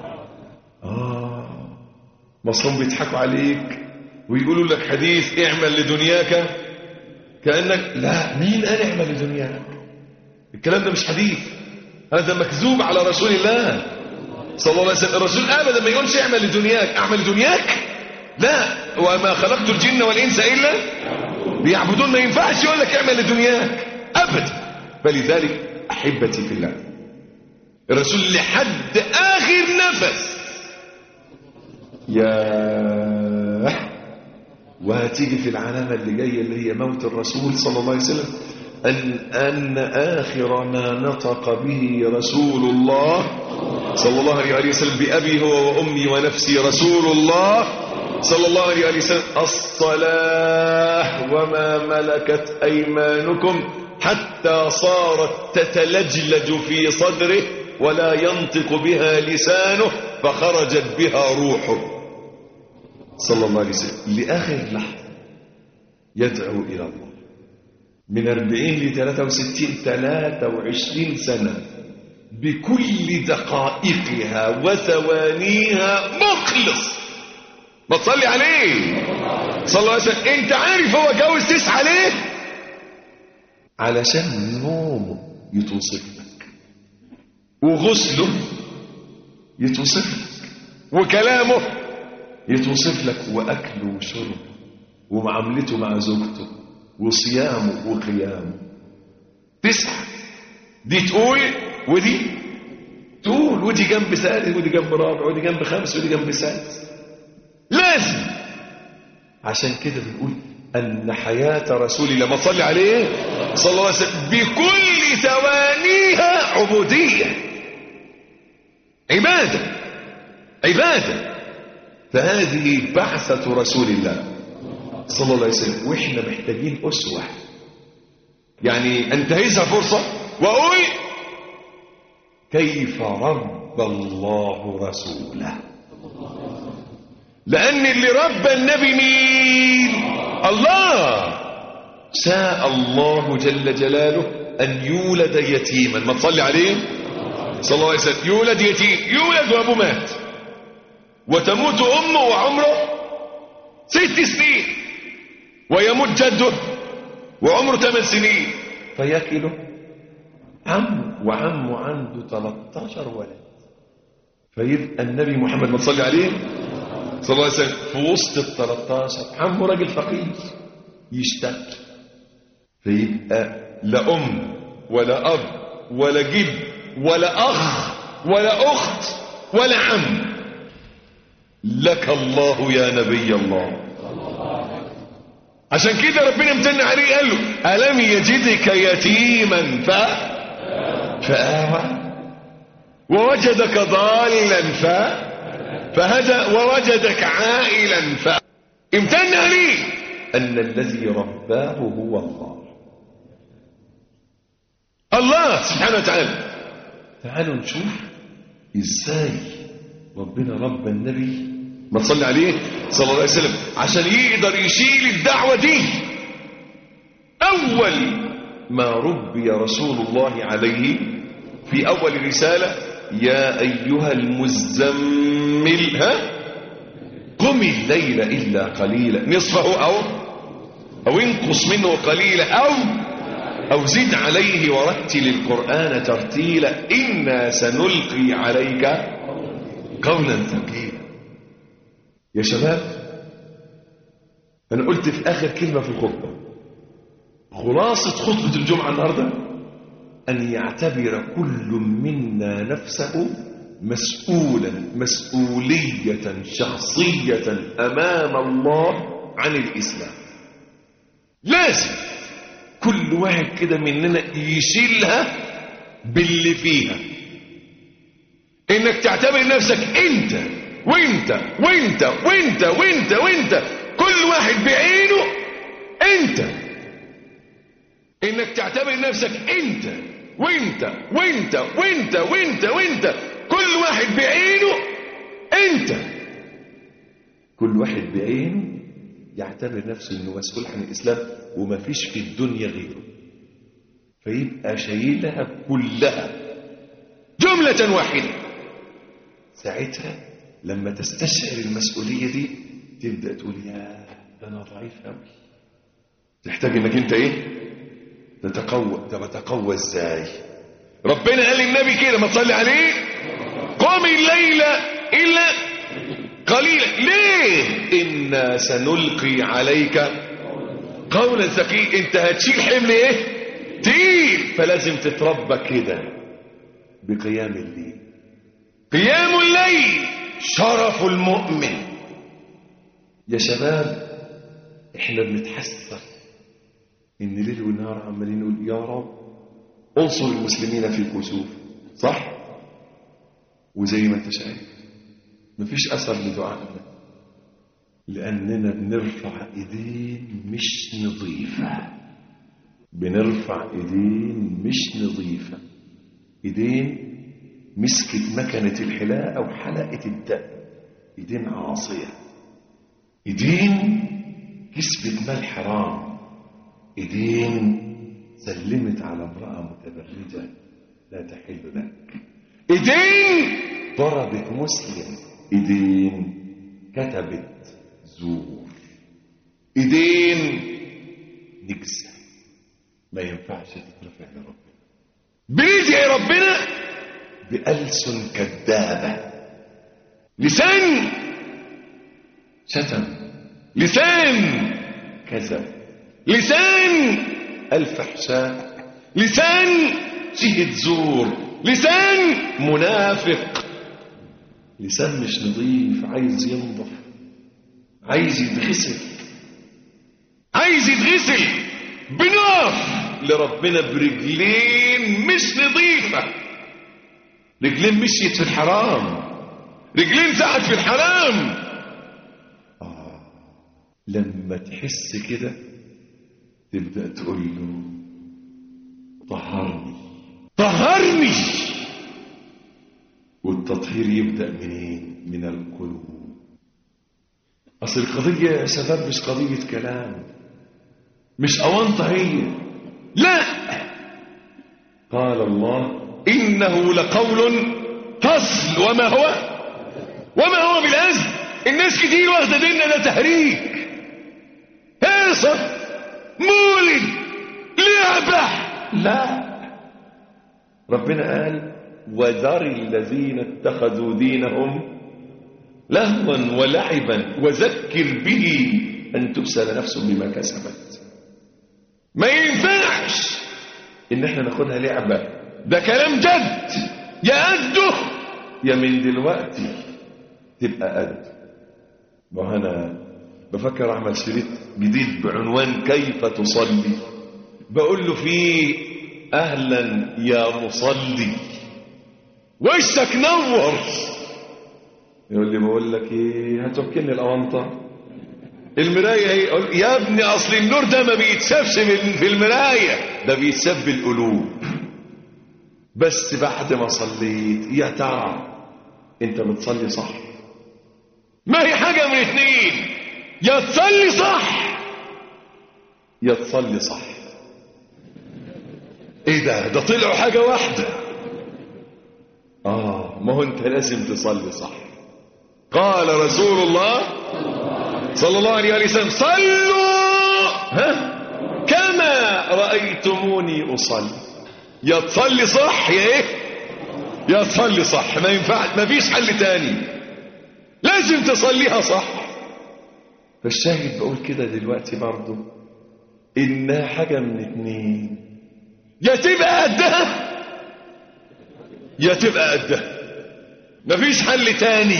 آه مصنوع بيضحكوا عليك ويقولوا لك حديث اعمل لدنياك كأنك لا مين قال اعمل لدنياك الكلام ده مش حديث هذا مكذوب على رسول الله صلى الله عليه وسلم الرسول ابدا ما يقولش اعمل لدنياك اعمل لدنياك لا وما خلقت الجن والانس الا ليعبدون ما ينفعش يقول لك اعمل لدنياك ابدا فلذلك احبتي في الله الرسول لحد اخر نفس يا وهتيجي في العلامة اللي جاية اللي هي موت الرسول صلى الله عليه وسلم أن, أن آخر ما نطق به رسول الله صلى الله عليه وسلم بأبي هو وأمي ونفسي رسول الله صلى الله عليه وسلم الصلاة وما ملكت أيمانكم حتى صارت تتلجلج في صدره ولا ينطق بها لسانه فخرجت بها روحه صلى الله عليه وسلم لآخر لحظة يدعو إلى الله من أربعين لثلاثة وستين ثلاثة وعشرين سنة بكل دقائقها وثوانيها مخلص ما تصلي عليه صلى الله عليه وسلم انت عارف هو جوز تسعى ليه علشان نومه يتوصف لك وغسله يتوصف لك وكلامه يتوصف لك وأكله وشربه ومعاملته مع زوجته وصيامه وقيامه تسعة دي تقول ودي تقول ودي جنب ثالث ودي جنب رابع ودي جنب خامس ودي جنب سادس لازم عشان كده بنقول أن حياة رسول الله ما صلي عليه صلى الله عليه وسلم بكل ثوانيها عبودية عبادة عبادة فهذه بعثة رسول الله صلى الله عليه وسلم واحنا محتاجين أسوة يعني انتهزها فرصة وأقول كيف رب الله رسوله لأن اللي ربى النبي مين الله شاء الله جل جلاله أن يولد يتيما ما تصلي عليه صلى الله عليه وسلم يولد يتيم يولد وأبوه مات وتموت أمه وعمره ست سنين ويموت جده وعمره ثمان سنين فيكله عم وعمه عنده 13 ولد فيبقى النبي محمد ما تصلي عليه صلى الله عليه وسلم في وسط ال 13 عمه راجل فقير يشتغل فيبقى لا أم ولا أب ولا جد ولا أخ ولا أخت ولا عم لك الله يا نبي الله عشان كده ربنا امتن عليه قال له ألم يجدك يتيما ف فآوى ووجدك ضالا ف فهدى ووجدك عائلا ف امتن عليه أن الذي رباه هو الله الله سبحانه وتعالى تعالوا نشوف ازاي ربنا رب النبي ما تصلي عليه صلى الله عليه وسلم عشان يقدر يشيل الدعوة دي أول ما ربي رسول الله عليه في أول رسالة يا أيها المزمل ها قم الليل إلا قليلا نصفه أو أو انقص منه قليلا أو أو زد عليه ورتل القرآن ترتيلا إنا سنلقي عليك قولا ثقيلا يا شباب أنا قلت في آخر كلمة في الخطبة خلاصة خطبة الجمعة النهاردة أن يعتبر كل منا نفسه مسؤولا مسؤولية شخصية أمام الله عن الإسلام لازم كل واحد كده مننا يشيلها باللي فيها انك تعتبر نفسك انت وانت وانت وانت وانت وانت كل واحد بعينه انت انك تعتبر نفسك انت وانت وانت وانت وانت وانت كل واحد بعينه انت كل واحد بعينه يعتبر نفسه انه مسؤول عن الاسلام وما فيش في الدنيا غيره فيبقى شايلها كلها جملة واحدة ساعتها لما تستشعر المسؤولية دي تبدأ تقول يا ده أنا ضعيف أوي تحتاج إنك أنت إيه تتقوى طب أتقوى إزاي ربنا قال للنبي كده ما تصلي عليه قم الليل إلا قليلا ليه إنا سنلقي عليك قولا ثقيل انت هتشيل حمل ايه تقيل فلازم تتربى كده بقيام الليل قيام الليل شرف المؤمن يا شباب احنا بنتحسر ان ليل ونهار عمالين نقول يا رب انصر المسلمين في الكسوف صح وزي ما انت شايف مفيش اثر لدعائنا لاننا بنرفع ايدين مش نظيفه بنرفع ايدين مش نظيفه ايدين مسكت مكنه الحلاقه او حلقه الدق ايدين عاصيه ايدين كسبت مال حرام ايدين سلمت على امراه متبرجه لا تحل لك ايدين ضربت مسلم ايدين كتبت زور ايدين نجسة ما ينفعش تترفع لربنا بندعي ربنا بألسن كذابة لسان شتم لسان كذب لسان الفحشاء لسان شهد زور لسان منافق لسان مش نظيف عايز ينضف عايز يتغسل عايز يتغسل بنقف لربنا برجلين مش نظيفة رجلين مشيت في الحرام رجلين سعت في الحرام آه. لما تحس كده تبدأ تقول له طهرني طهرني والتطهير يبدأ منين من القلوب أصل القضية يا شباب مش قضية كلام مش أونطة هي لا قال الله إنه لقول فصل وما هو وما هو بالأزل الناس كتير واخدة ديننا ده تهريج هيصة مولد لعبة لا ربنا قال وذر الذين اتخذوا دينهم لهوا ولعبا وذكر به أن تبسل نفس بما كسبت ما ينفعش إن احنا ناخدها لعبة ده كلام جد يا قده يا من دلوقتي تبقى قد ما أنا بفكر أعمل شريط جديد بعنوان كيف تصلي بقول له فيه أهلا يا مصلي وشك نور يقول لي بقول لك ايه هتوكلني الاونطه المرايه ايه أقول يا ابني اصل النور ده ما بيتسابش من- في المرايه ده بيتساب بالقلوب بس بعد ما صليت يا ترى انت بتصلي صح ما هي حاجه من اتنين يا تصلي صح يا تصلي صح ايه ده ده طلعوا حاجه واحده اه ما هو انت لازم تصلي صح قال رسول الله صلى الله عليه وسلم صلوا ها كما رأيتموني أصلي يا تصلي صح يا ايه يا تصلي صح ما ينفع ما فيش حل تاني لازم تصليها صح فالشاهد بقول كده دلوقتي برضو إنها حاجة من اتنين يا تبقى قدها يا تبقى قدها مفيش حل تاني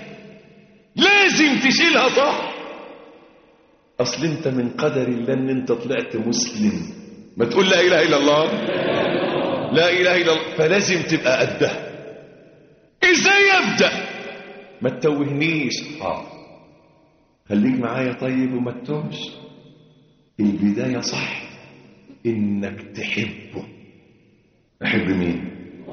لازم تشيلها صح اصل انت من قدر الله ان انت طلعت مسلم ما تقول لا اله الا الله لا اله الا الله فلازم تبقى قدها ازاي ابدا ما تتوهنيش اه خليك معايا طيب وما تتوهش البدايه صح انك تحبه احب مين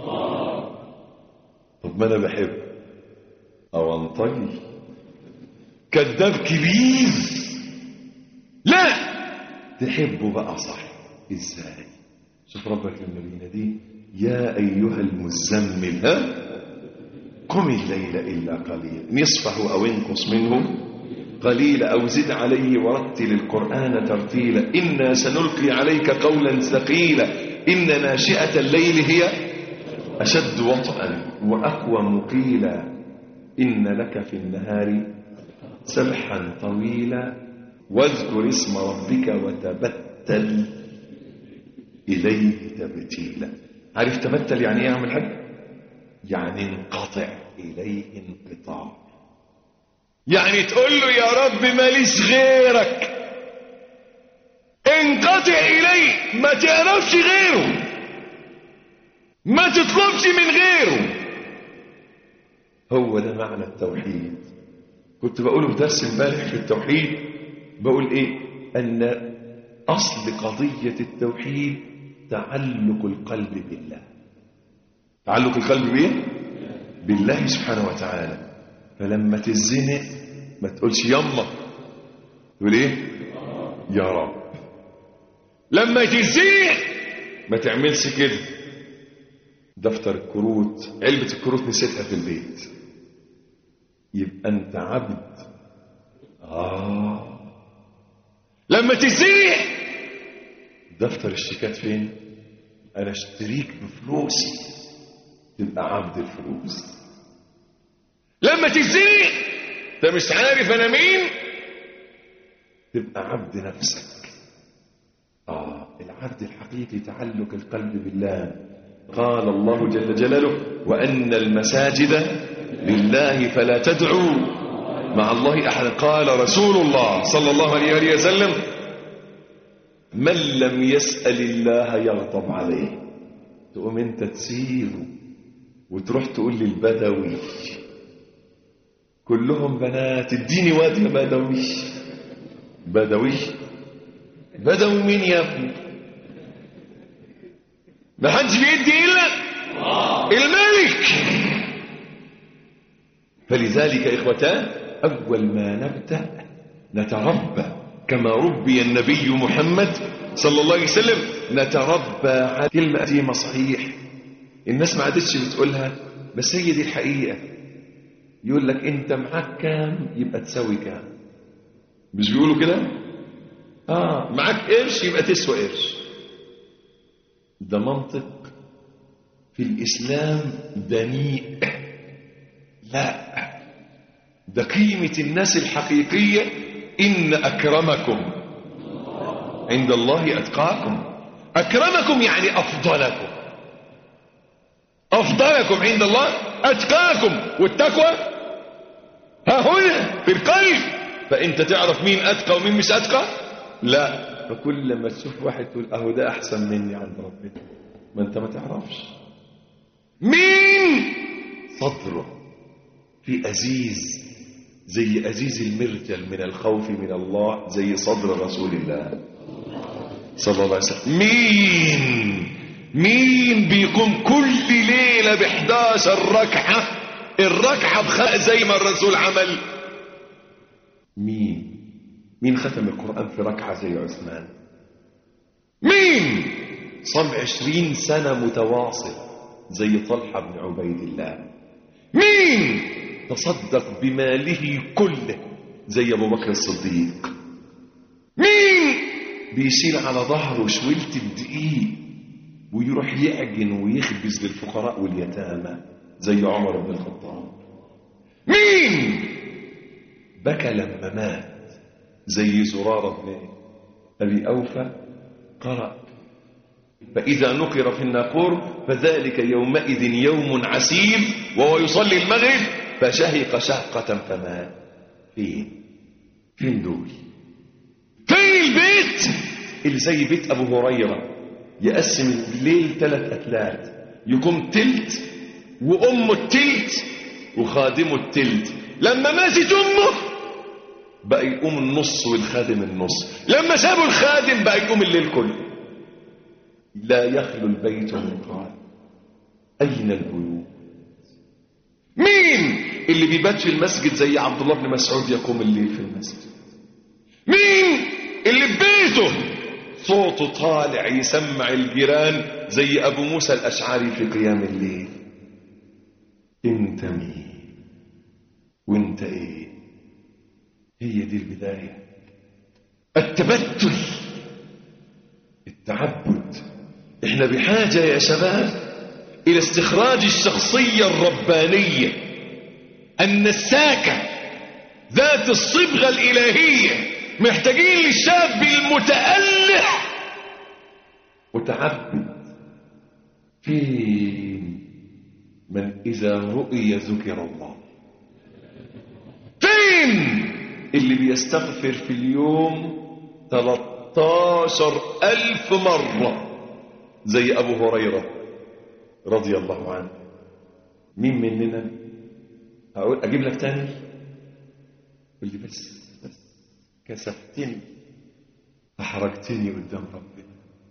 طب ما انا بحب او انطي كذاب كبير لا تحبه بقى صح ازاي شوف ربك لما بيناديه يا ايها المزمل ها قم الليل الا قليلا نصفه او انقص منه قليلا او زد عليه ورتل القران ترتيلا انا سنلقي عليك قولا ثقيلا ان ناشئه الليل هي أشد وطئا وأقوى قيلا إن لك في النهار سبحا طويلا واذكر اسم ربك وتبتل إليه تبتيلا عارف تبتل يعني ايه اعمل حاجة يعني انقطع إليه انقطاع يعني تقول له يا رب ماليش غيرك انقطع إليه ما تعرفش غيره ما تطلبش من غيره هو ده معنى التوحيد كنت بقوله في درس امبارح في التوحيد بقول ايه ان اصل قضية التوحيد تعلق القلب بالله تعلق القلب بايه بالله سبحانه وتعالى فلما تزنق ما تقولش يما تقول ايه يا رب لما تزنق ما تعملش كده دفتر الكروت علبة الكروت نسيتها في البيت يبقى انت عبد آه لما تزنق دفتر الشيكات فين انا اشتريك بفلوسي تبقى عبد الفلوس لما تزنق انت مش عارف انا مين تبقى عبد نفسك اه العبد الحقيقي تعلق القلب بالله قال الله جل جلاله وأن المساجد لله فلا تدعوا مع الله أحد قال رسول الله صلى الله عليه وآله وسلم من لم يسأل الله يغضب عليه تقوم انت تسيره وتروح تقول للبدوي كلهم بنات اديني واد يا بدوي بدوي بدوي مين يا ابني ما حدش بيدي الا الملك فلذلك اخوتان اول ما نبدا نتربى كما ربي النبي محمد صلى الله عليه وسلم نتربى على كلمه قديمه صحيح الناس ما عادتش بتقولها بس هي دي الحقيقه يقول لك انت معاك كام يبقى تساوي كام مش بيقولوا كده اه معاك قرش يبقى تسوى قرش ده منطق في الإسلام دنيء لا ده قيمة الناس الحقيقية إن أكرمكم عند الله أتقاكم أكرمكم يعني أفضلكم أفضلكم عند الله أتقاكم والتقوى ها هنا في القلب فأنت تعرف مين أتقى ومين مش أتقى لا فكل ما تشوف واحد تقول أهو ده أحسن مني عند ربنا ما أنت ما تعرفش مين صدره في أزيز زي أزيز المرجل من الخوف من الله زي صدر رسول الله صلى الله عليه وسلم مين مين بيقوم كل ليلة ب 11 ركعة الركعة بخاء زي ما الرسول عمل مين مين ختم القرآن في ركعة زي عثمان مين صام عشرين سنة متواصل زي طلحة بن عبيد الله مين تصدق بماله كله زي أبو بكر الصديق مين بيشيل على ظهره شويلة الدقيق ويروح يعجن ويخبز للفقراء واليتامى زي عمر بن الخطاب مين بكى لما مات زي زرارة بن أبي أوفى قرأ فإذا نقر في الناقور فذلك يومئذ يوم عسير وهو يصلي المغرب فشهق شهقة فمات فين فين دول فين البيت اللي زي بيت أبو هريرة يقسم الليل ثلاث أتلات يقوم تلت وأمه التلت وخادمه التلت لما ماتت أمه بقى يقوم النص والخادم النص لما سابوا الخادم بقى يقوم الليل كله لا يخلو البيت من قال أين البيوت مين اللي بيبات في المسجد زي عبد الله بن مسعود يقوم الليل في المسجد مين اللي في بيته صوته طالع يسمع الجيران زي أبو موسى الأشعري في قيام الليل انت مين وانت ايه هي دي البداية التبتل التعبد احنا بحاجة يا شباب الى استخراج الشخصية الربانية النساكة ذات الصبغة الإلهية محتاجين للشاب المتأله متعبد فين من إذا رؤي ذكر الله فين اللي بيستغفر في اليوم 13 ألف مرة زي أبو هريرة رضي الله عنه مين مننا أقول أجيب لك تاني قل لي بس بس كسفتني أحرجتني قدام ربنا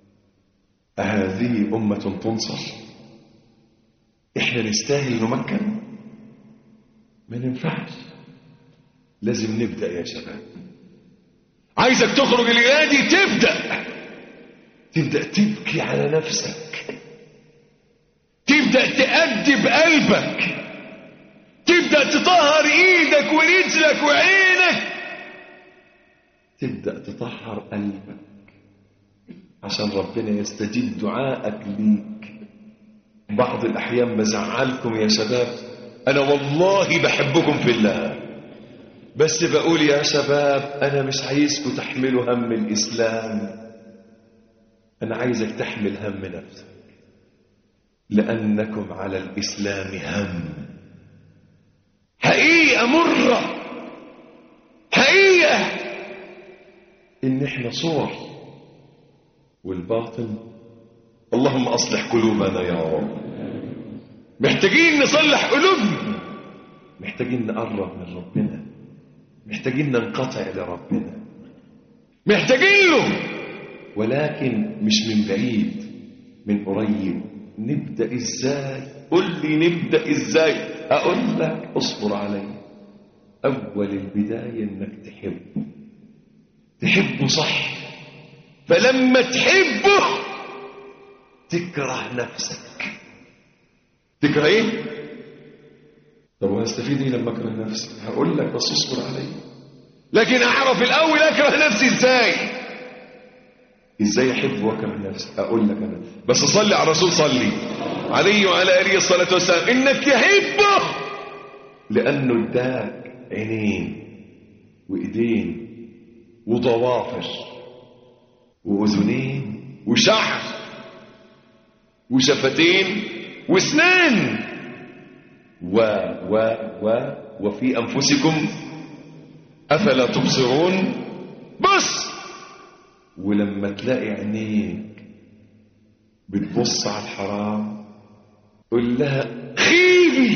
أهذه أمة تنصر إحنا نستاهل نمكن ما ننفعش لازم نبدأ يا شباب عايزك تخرج الليلة دي تبدأ تبدأ تبكي على نفسك تبدأ تأدب قلبك تبدأ تطهر ايدك ورجلك وعينك تبدأ تطهر قلبك عشان ربنا يستجيب دعائك ليك بعض الأحيان بزعلكم يا شباب أنا والله بحبكم في الله بس بقول يا شباب أنا مش عايزكم تحملوا هم الإسلام أنا عايزك تحمل هم نفسك لأنكم على الإسلام هم حقيقة مرة حقيقة إن إحنا صور والباطن اللهم أصلح قلوبنا يا رب محتاجين نصلح قلوبنا محتاجين نقرب من ربنا محتاجين ننقطع لربنا محتاجين له ولكن مش من بعيد من قريب نبدأ ازاي قل لي نبدأ ازاي اقول لك اصبر علي اول البداية انك تحبه تحبه صح فلما تحبه تكره نفسك تكره ايه طب وهستفيد ايه لما اكره نفسي هقول لك بس اصبر علي لكن اعرف الاول اكره نفسي ازاي ازاي احب واكره نفسي اقول لك انا بس صلي على الرسول صلي عليه وعلى اله الصلاه والسلام انك تحبه لانه اداك عينين وايدين وضوافر وأذنين وشعر وشفتين واسنان و و و وفي أنفسكم أفلا تبصرون بص ولما تلاقي عينيك بتبص على الحرام قل لها خيبي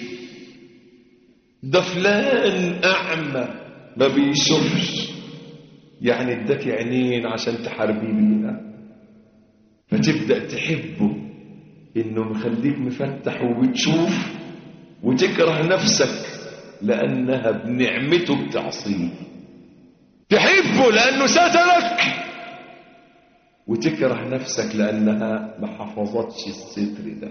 ده فلان أعمى ما بيشوفش يعني اداك عينين عشان تحاربي بيها فتبدأ تحبه انه مخليك مفتح وبتشوف وتكره نفسك لانها بنعمته بتعصيه تحبه لانه سترك وتكره نفسك لانها ما حفظتش الستر ده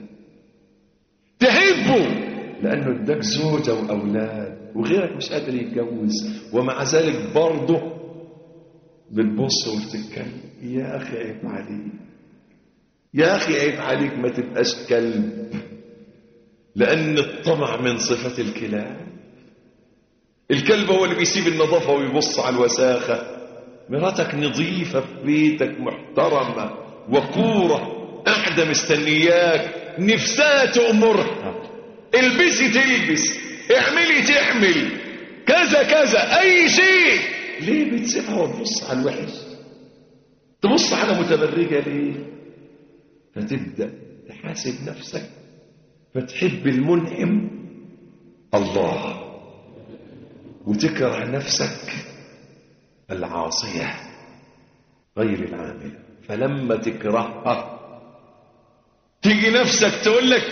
تحبه لانه اداك زوجه واولاد وغيرك مش قادر يتجوز ومع ذلك برضه بتبص وبتتكلم يا اخي عيب عليك يا اخي عيب عليك ما تبقاش كلب لان الطمع من صفه الكلاب الكلب هو اللي بيسيب النظافه ويبص على الوساخه مراتك نظيفه في بيتك محترمه وقوره قاعده مستنياك نفسها تامرها البسي تلبس اعملي تعمل كذا كذا اي شيء ليه بتسيبها وتبص على الوحش تبص على متبرجه ليه فتبدا تحاسب نفسك فتحب المنعم الله وتكره نفسك العاصيه غير العامله فلما تكرهها تيجي نفسك تقول لك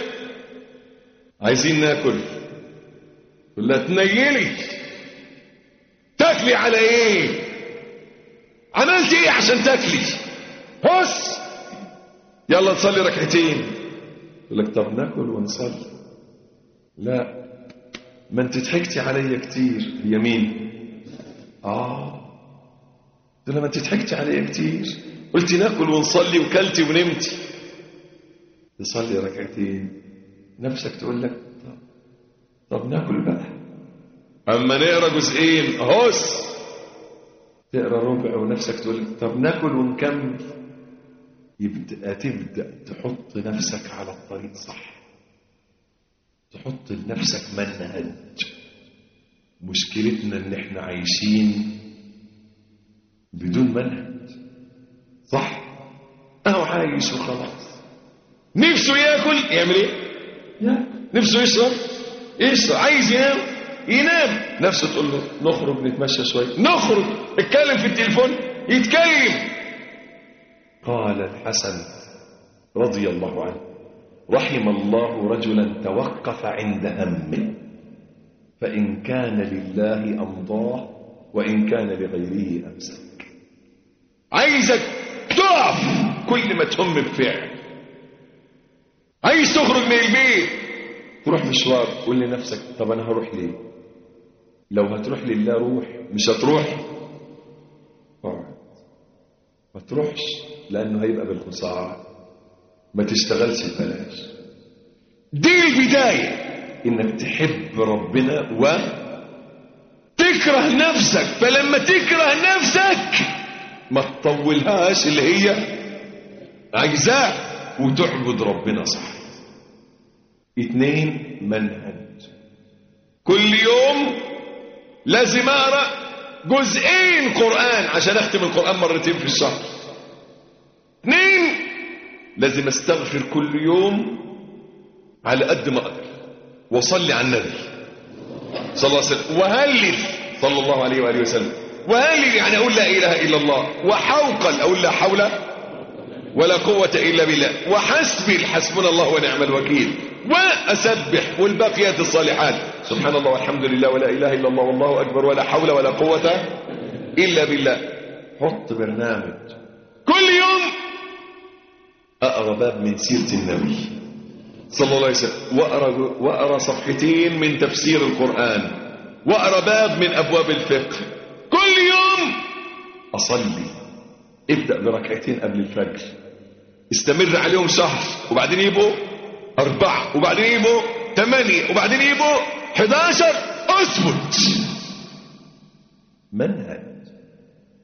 عايزين ناكل تقول لها تنيلي تاكلي على ايه عملت ايه عشان تاكلي بص يلا تصلي ركعتين يقول لك طب ناكل ونصلي لا ما انت ضحكتي عليا كتير هي مين اه قلت لها ما انت ضحكتي عليا كتير قلتي ناكل ونصلي وكلتي ونمتي تصلي ركعتين نفسك تقول لك طب, طب ناكل بقى اما نقرا جزئين هوس تقرا ربع ونفسك تقول لك طب ناكل ونكمل يبدأ تبدأ تحط نفسك على الطريق صح تحط لنفسك منهج مشكلتنا ان احنا عايشين بدون منهج صح اهو عايش وخلاص نفسه ياكل يعمل ايه ياكل نفسه يشرب يشرب عايز ينام ينام نفسه تقول له نخرج نتمشى شويه نخرج اتكلم في التليفون يتكلم قال الحسن رضي الله عنه رحم الله رجلا توقف عند همه فإن كان لله أمضاه وإن كان لغيره أمسك عايزك تقف كل ما تهم بفعل عايز تخرج من البيت تروح مشوار قول لنفسك طب أنا هروح ليه لو هتروح لله روح مش هتروح اقعد ما تروحش لأنه هيبقى بالخسارة ما تشتغلش ببلاش دي البداية انك تحب ربنا و تكره نفسك فلما تكره نفسك ما تطولهاش اللي هي عايزاه وتعبد ربنا صح اتنين منهج كل يوم لازم اقرا جزئين قران عشان اختم القران مرتين في الشهر اتنين لازم استغفر كل يوم على قد ما اقدر واصلي على النبي صلى الله عليه وسلم وهلل صلى الله عليه واله وسلم وهلل يعني اقول لا اله الا الله وحوقل اقول لا حول ولا قوة إلا بالله وحسبي حسبنا الله ونعم الوكيل وأسبح والباقيات الصالحات سبحان الله والحمد لله ولا إله إلا الله والله أكبر ولا حول ولا قوة إلا بالله حط برنامج كل يوم أقرأ باب من سيرة النبي صلى الله عليه وسلم وأقرأ, وأقرأ صفحتين من تفسير القرآن وأقرأ باب من أبواب الفقه كل يوم أصلي ابدأ بركعتين قبل الفجر استمر عليهم شهر وبعدين يبقوا أربعة وبعدين يبقوا ثمانية وبعدين يبقوا 11 اثبت منهج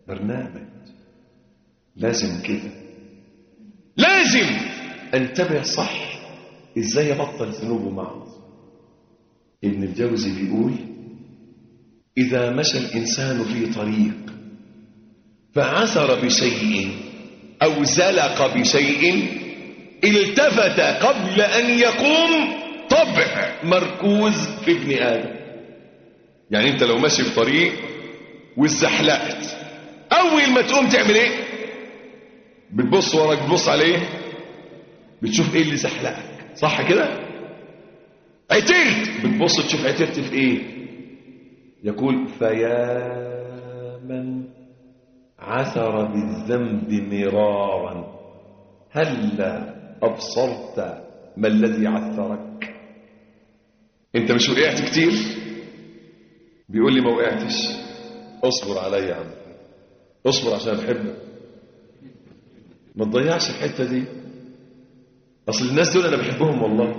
برنامج لازم كده لازم انتبه صح ازاي ابطل ذنوب ومعاصي ابن الجوزي بيقول اذا مشى الانسان في طريق فعثر بشيء او زلق بشيء التفت قبل ان يقوم طبع مركوز في ابن ادم يعني انت لو ماشي في طريق واتزحلقت اول ما تقوم تعمل ايه بتبص وراك بتبص عليه بتشوف ايه اللي زحلقك صح كده عترت بتبص تشوف عترت في ايه يقول فيا من عثر بالذنب مرارا هلا ابصرت ما الذي عثرك انت مش وقعت كتير بيقول لي ما وقعتش اصبر عليا يا عم اصبر عشان بحبك ما تضيعش الحته دي اصل الناس دول انا بحبهم والله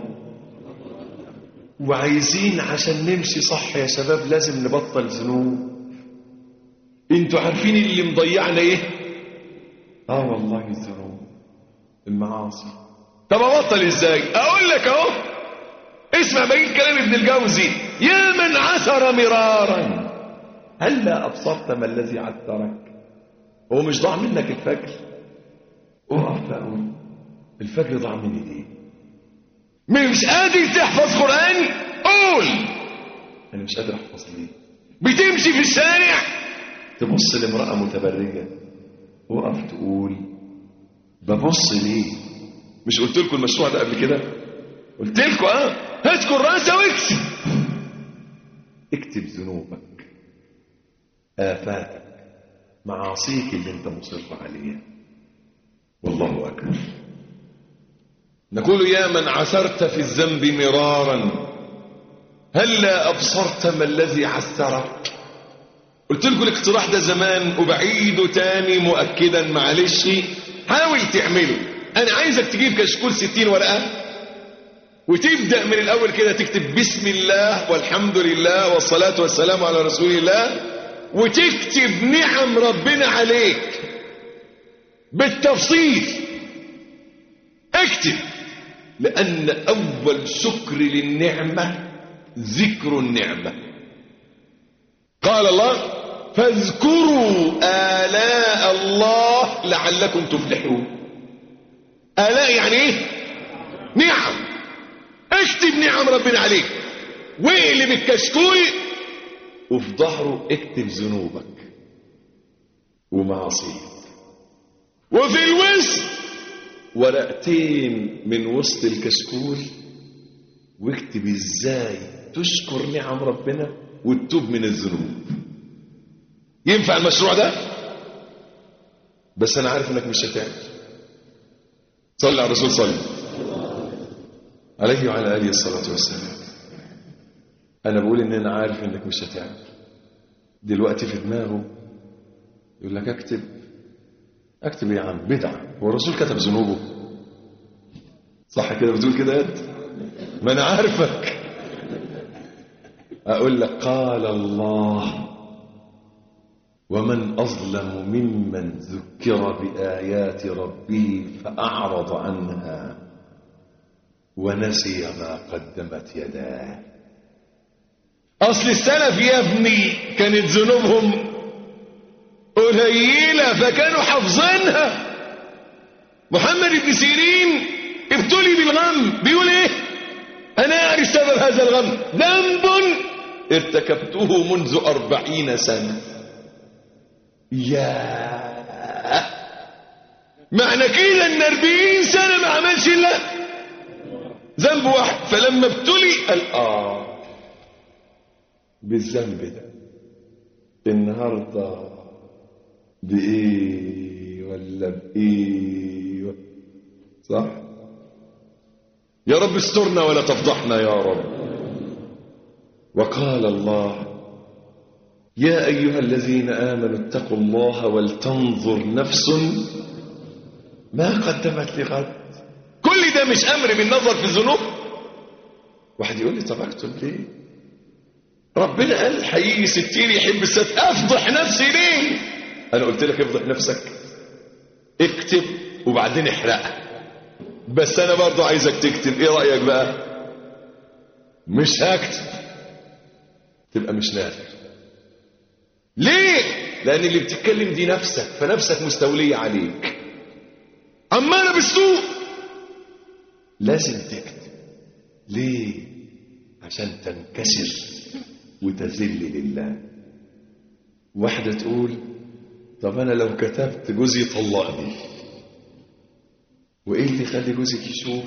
وعايزين عشان نمشي صح يا شباب لازم نبطل ذنوب انتوا عارفين اللي مضيعنا ايه اه والله الذنوب المعاصي طب ابطل ازاي اقول لك اهو اسمع بقيه كلام ابن الجوزي يا من عثر مرارا هلا ابصرت ما الذي عثرك هو مش ضاع منك الفجر اقف اقول الفجر ضاع مني ليه مش قادر تحفظ قران قول انا مش قادر احفظ ليه بتمشي في الشارع تبص لامراه متبرجه وقف تقول ببص ليه مش قلت لكم المشروع ده قبل كده قلت لكم اه هات كراسه واكتب اكتب ذنوبك آفاتك معاصيك اللي انت مصر عليها والله أكبر نقول يا من عثرت في الذنب مرارا هلا أبصرت ما الذي عثرك قلت لكم الاقتراح ده زمان وبعيده تاني مؤكدا معلش حاول تعمله انا عايزك تجيب كشكول 60 ورقه وتبدا من الاول كده تكتب بسم الله والحمد لله والصلاه والسلام على رسول الله وتكتب نعم ربنا عليك بالتفصيل اكتب لان اول شكر للنعمه ذكر النعمه قال الله فاذكروا آلاء الله لعلكم تفلحون آلاء يعني ايه نعم اكتب نعم ربنا عليك واقلب الكشكول وفي ظهره اكتب ذنوبك ومعاصيك وفي الوسط ورقتين من وسط الكشكول واكتب ازاي تشكر نعم ربنا وتتوب من الذنوب ينفع المشروع ده بس انا عارف انك مش هتعمل صلي على الرسول صلي عليه وعلى اله الصلاه والسلام انا بقول ان انا عارف انك مش هتعمل دلوقتي في دماغه يقول لك اكتب اكتب يا عم بدعه هو الرسول كتب ذنوبه صح كده بتقول كده انت ما انا عارفك اقول لك قال الله ومن أظلم ممن ذكر بآيات ربه فأعرض عنها ونسي ما قدمت يداه أصل السلف يا ابني كانت ذنوبهم قليلة فكانوا حافظينها محمد بن سيرين ابتلي بالغم بيقول ايه انا اعرف سبب هذا الغم ذنب ارتكبته منذ أربعين سنة يا معنى كده ان 40 سنه ما عملش الا ذنب واحد فلما ابتلي قال اه بالذنب ده النهارده بايه ولا بايه صح يا رب استرنا ولا تفضحنا يا رب وقال الله يا أيها الذين آمنوا اتقوا الله ولتنظر نفس ما قدمت لغد كل ده مش أمر بالنظر في الذنوب واحد يقول لي طب أكتب ليه ربنا قال حقيقي ستير يحب الست أفضح نفسي ليه انا قلت لك افضح نفسك اكتب وبعدين احرقها بس انا برضو عايزك تكتب ايه رايك بقى مش هكتب تبقى مش نافع ليه لان اللي بتتكلم دي نفسك فنفسك مستوليه عليك اما انا بالسوء لازم تكتب ليه عشان تنكسر وتذل لله واحده تقول طب انا لو كتبت جوزي طلقني وايه اللي يخلي جوزك يشوف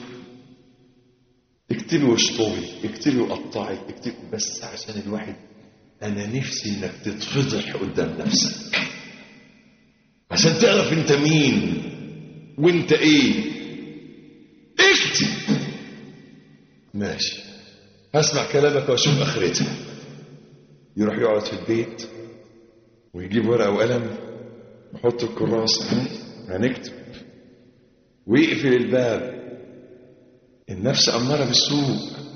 اكتبي واشطبي اكتبي وقطعي اكتبي بس عشان الواحد انا نفسي انك تتفضح قدام نفسك عشان تعرف انت مين وانت ايه اكتب ماشي هسمع كلامك واشوف اخرتها يروح يقعد في البيت ويجيب ورقه وقلم يحط الكراسه هنكتب ويقفل الباب النفس أمارة بالسوء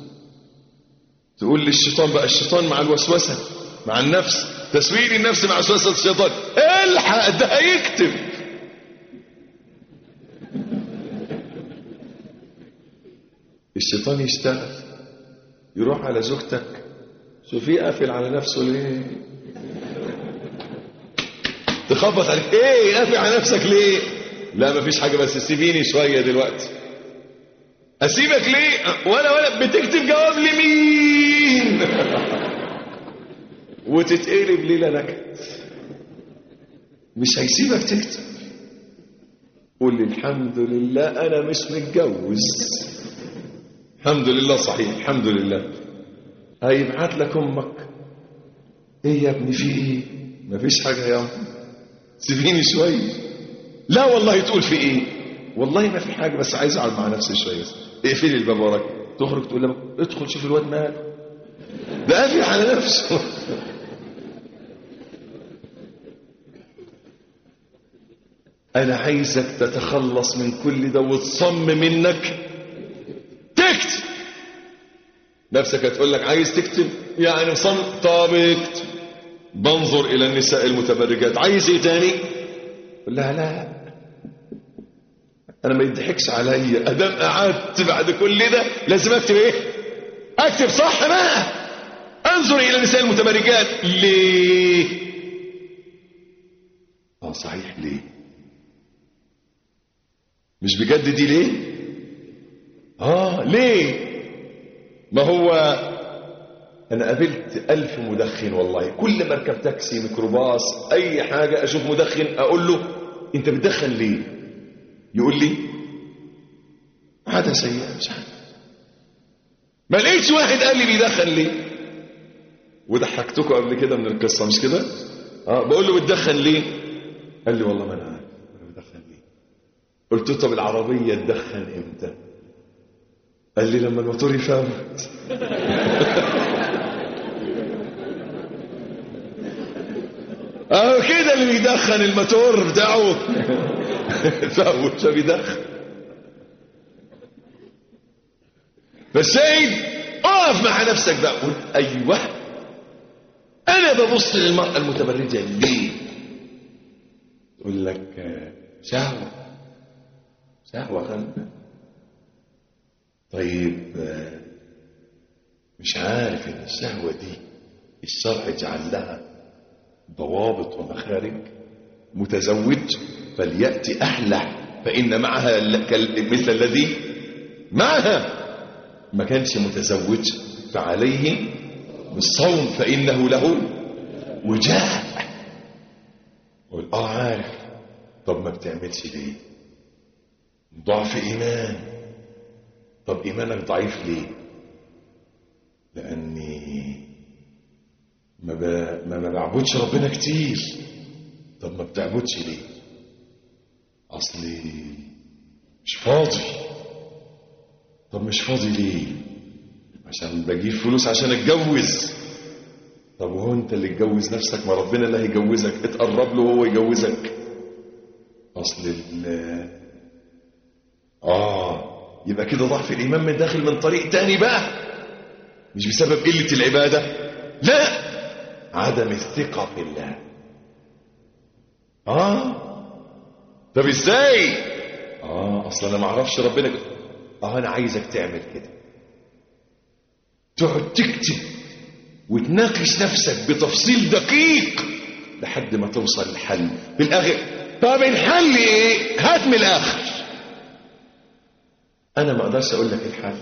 تقول للشيطان بقى الشيطان مع الوسوسة مع النفس تسويل النفس مع وسوسة الشيطان الحق ده هيكتب الشيطان يشتغل يروح على زوجتك شوفيه قافل على نفسه ليه تخبط عليك ايه قافل على نفسك ليه لا مفيش حاجة بس سيبيني شوية دلوقتي اسيبك ليه ولا ولا بتكتب جواب لمين وتتقلب ليلة نكد مش هيسيبك تكتب قول لي الحمد لله انا مش متجوز الحمد لله صحيح الحمد لله هيبعت لك امك ايه يا ابني في ايه مفيش حاجه يا سيبيني شويه لا والله تقول في ايه والله ما في حاجه بس عايز اقعد مع نفسي شويه اقفلي الباب وراك تخرج تقول له ادخل شوف الواد ماله ده قافل على نفسه انا عايزك تتخلص من كل ده وتصمم انك تكتب نفسك هتقول لك عايز تكتب يعني مصمم طب اكتب بنظر الى النساء المتبرجات عايز ايه تاني لا لا انا ما يضحكش عليا ادام قعدت بعد كل ده لازم اكتب ايه اكتب صح بقى انظر الى النساء المتبرجات ليه اه صحيح ليه مش بجد دي ليه اه ليه ما هو انا قابلت الف مدخن والله كل ما اركب تاكسي ميكروباص اي حاجه اشوف مدخن اقول له انت بتدخن ليه يقول لي عادة سيئة مش عارف ما لقيتش واحد قال لي بيدخن ليه وضحكتكم قبل كده من القصة مش كده اه بقول له بتدخن ليه قال لي والله ما انا عارف انا بدخن ليه قلت له طب العربية تدخن امتى قال لي لما الموتور يفوت اه كده اللي بيدخن الموتور بتاعه فوت فبيدخن فالسيد اقف مع نفسك بقى قول ايوه انا ببص للمرأة المتبرجة ليه تقول لك شهوة شهوة غلبة طيب مش عارف ان الشهوة دي الشرع جعل لها ضوابط ومخارج متزوج فليأتي أحلى فإن معها مثل الذي معها ما كانش متزوج فعليه بالصوم فإنه له وجاء قول اه عارف طب ما بتعملش ليه ضعف إيمان طب إيمانك ضعيف ليه لأني ما, ب... ما, ما بعبدش ربنا كتير طب ما بتعبدش ليه اصلي مش فاضي طب مش فاضي ليه عشان بجيب فلوس عشان اتجوز طب وهو انت اللي تجوز نفسك ما ربنا اللي هيجوزك اتقرب له وهو يجوزك اصل ال اه يبقى كده ضعف الايمان من داخل من طريق تاني بقى مش بسبب قله العباده لا عدم الثقه في الله اه طب ازاي اه اصلا انا ما اعرفش ربنا كده. اه انا عايزك تعمل كده تقعد تكتب وتناقش نفسك بتفصيل دقيق لحد ما توصل لحل في الاخر طب الحل ايه هات من الاخر انا ما اقدرش اقول لك الحل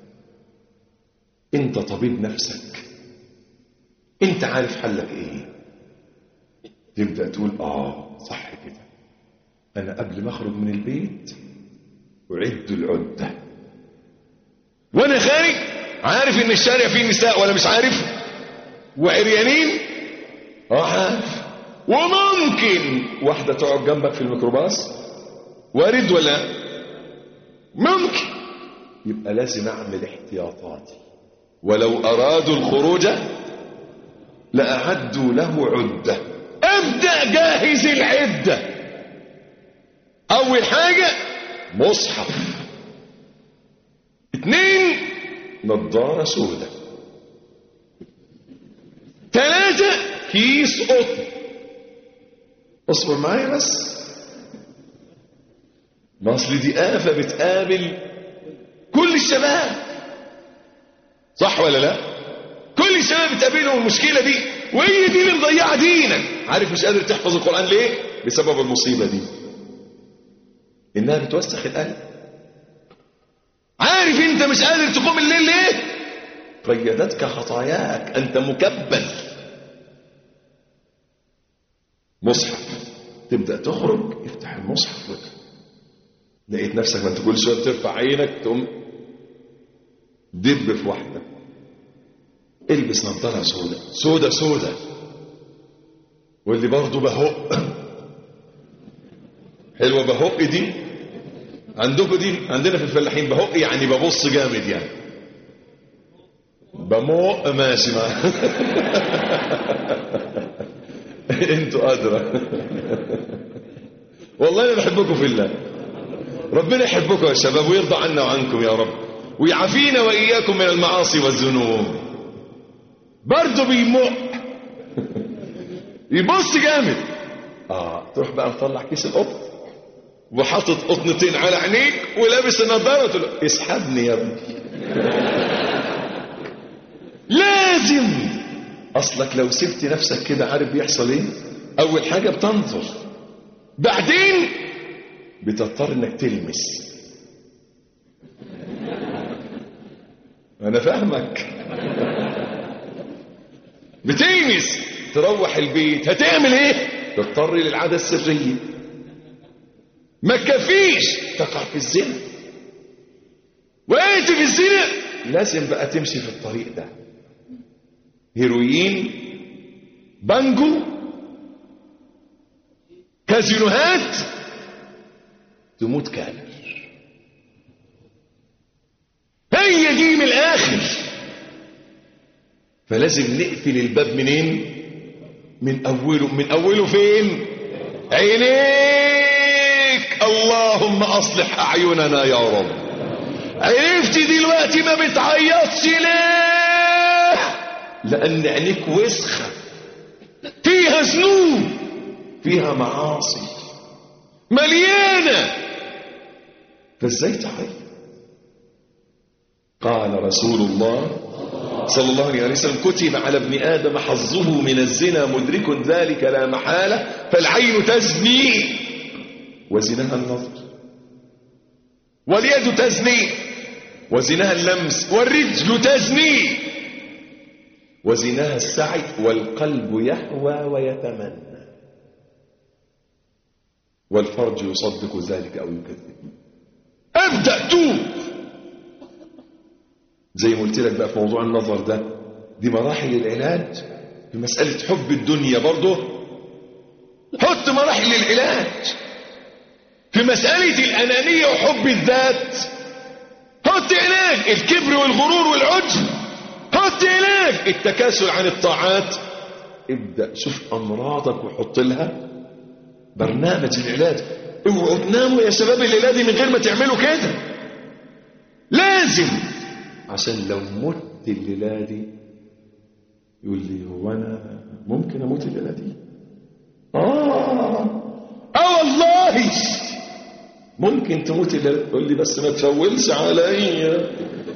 انت طبيب نفسك انت عارف حلك ايه تبدا تقول اه صح كده انا قبل ما اخرج من البيت اعد العده وانا خارج عارف ان الشارع فيه نساء ولا مش عارف وعريانين اه عارف وممكن واحده تقعد جنبك في الميكروباص وارد ولا ممكن يبقى لازم اعمل احتياطاتي ولو ارادوا الخروج لاعدوا له عده ابدا جاهز العده اول حاجه مصحف اتنين نظاره سوداء ثلاثه كيس قطن اصبر معايا بس ما اصل دي آفة بتقابل كل الشباب صح ولا لا كل الشباب بتقابلهم المشكلة دي وهي دي اللي مضيعة دينك عارف مش قادر تحفظ القرآن ليه بسبب المصيبة دي إنها بتوسخ القلب عارف انت مش قادر تقوم الليل ليه قيدتك خطاياك انت مكبل مصحف تبدأ تخرج افتح المصحف واقرا لقيت نفسك ما انت كل شويه بترفع عينك تقوم دب في واحده البس نظاره سوداء سوداء سوداء واللي برضه بهق حلوه بهق دي عندكم دي عندنا في الفلاحين بهق يعني ببص جامد يعني بموق ماشي مع انتوا ادرى والله انا بحبكم في الله ربنا يحبكم يا شباب ويرضى عنا وعنكم يا رب ويعافينا واياكم من المعاصي والذنوب برضه بيمق يبص جامد اه تروح بقى مطلع كيس القطن وحاطط قطنتين على عينيك ولابس النضاره وتقول له اسحبني يا ابني لازم اصلك لو سبت نفسك كده عارف بيحصل ايه اول حاجه بتنظر بعدين بتضطر انك تلمس انا فاهمك بتلمس تروح البيت هتعمل ايه تضطر للعاده السريه ما تكفيش تقع في الزنا وانت في الزنا لازم بقى تمشي في الطريق ده هيروين بانجو كازينوهات تموت كافر هي دي من الاخر فلازم نقفل الباب منين من اوله من اوله فين عينيك اللهم اصلح اعيننا يا رب عرفت دلوقتي ما بتعيطش ليه لان عينيك وسخه فيها ذنوب فيها معاصي مليانه فازاي تعيط قال رسول الله صلى الله عليه وسلم كتب على ابن آدم حظه من الزنا مدرك ذلك لا محالة فالعين تزني وزناها النظر واليد تزني وزناها اللمس والرجل تزني وزناها السعي والقلب يهوى ويتمنى والفرج يصدق ذلك أو يكذب ابدأ توب زي ما قلت لك بقى في موضوع النظر ده دي مراحل العلاج في مسألة حب الدنيا برضه حط مراحل العلاج في مسألة الأنانية وحب الذات حط علاج الكبر والغرور والعجب حط علاج التكاسل عن الطاعات ابدأ شوف أمراضك وحط لها برنامج العلاج اوعوا تناموا يا شباب الليلة دي من غير ما تعملوا كده لازم عشان لو مت الليلة دي يقول لي هو أنا ممكن أموت الليلة دي آه اه والله ممكن تموت الا تقول لي بس ما تفولش عليا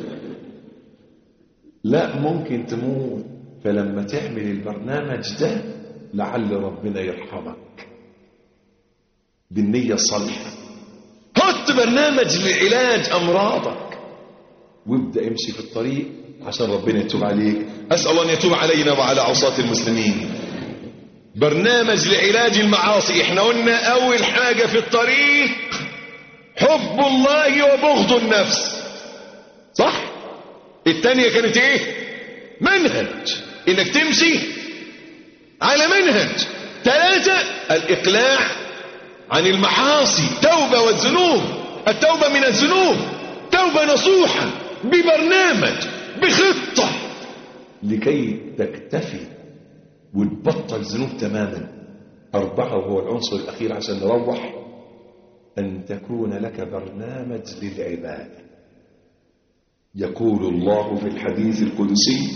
لا ممكن تموت فلما تعمل البرنامج ده لعل ربنا يرحمك بالنية الصالحة حط برنامج لعلاج أمراضك وابدأ امشي في الطريق عشان ربنا يتوب عليك أسأل الله أن يتوب علينا وعلى عصاة المسلمين برنامج لعلاج المعاصي احنا قلنا أول حاجة في الطريق حب الله وبغض النفس صح التانية كانت ايه منهج انك تمشي على منهج ثلاثة الإقلاع عن المعاصي توبة والذنوب التوبة من الذنوب توبة نصوحة ببرنامج بخطة لكي تكتفي وتبطل ذنوب تماما أربعة وهو العنصر الأخير عشان نروح أن تكون لك برنامج للعبادة يقول الله في الحديث القدسي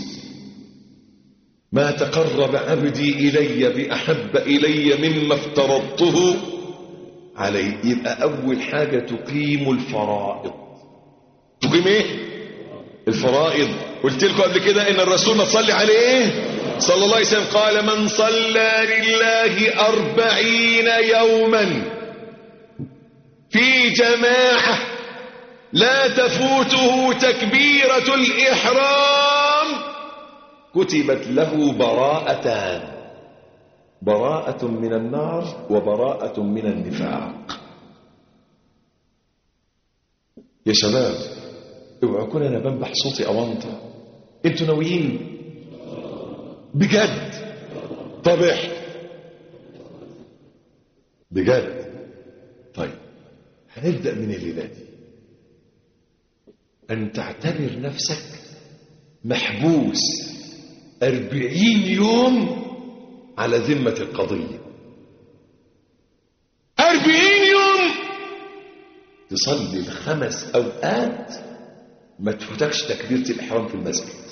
ما تقرب عبدي إلي بأحب إلي مما افترضته عليه يبقى أول حاجة تقيم الفرائض تقيم إيه؟ الفرائض قلت لكم قبل كده إن الرسول ما تصلي عليه صلى الله عليه وسلم قال من صلى لله أربعين يوما في جماعة لا تفوته تكبيرة الإحرام كتبت له براءتان براءة من النار وبراءة من النفاق يا شباب اوعوا كون انا بنبح صوتي اونطه انتوا ناويين بجد طب احكي بجد طيب هنبدأ من الليلة دي أن تعتبر نفسك محبوس أربعين يوم على ذمة القضية أربعين يوم تصلي الخمس أوقات ما تفوتكش تكبيرة الإحرام في المسجد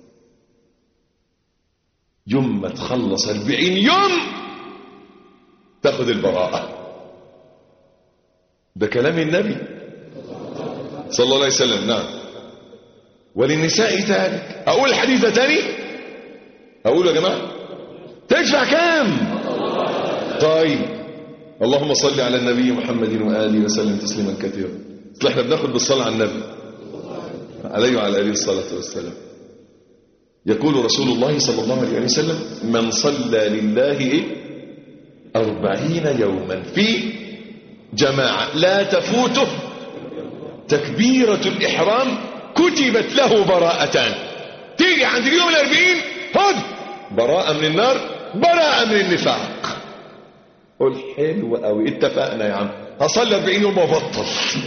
يوم ما تخلص أربعين يوم تاخد البراءة ده كلام النبي صلى الله عليه وسلم نعم وللنساء ذلك أقول الحديث ده تاني أقول يا جماعة تدفع كام طيب اللهم صل على النبي محمد وآله وسلم تسليما كثيرا اصل احنا بناخد بالصلاة على النبي عليه وعلى آله الصلاة والسلام يقول رسول الله صلى الله عليه وسلم من صلى لله إيه؟ أربعين يوما في جماعة لا تفوته تكبيرة الإحرام كتبت له براءتان تيجي عند اليوم الأربعين خد براءة من النار براءة من النفاق قول حلو قوي اتفقنا يا عم هصلي 40 يوم وبطل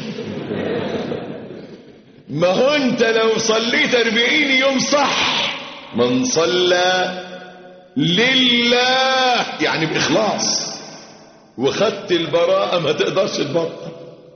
ما هو انت لو صليت 40 يوم صح من صلى لله يعني بإخلاص وخدت البراءة ما تقدرش تبطل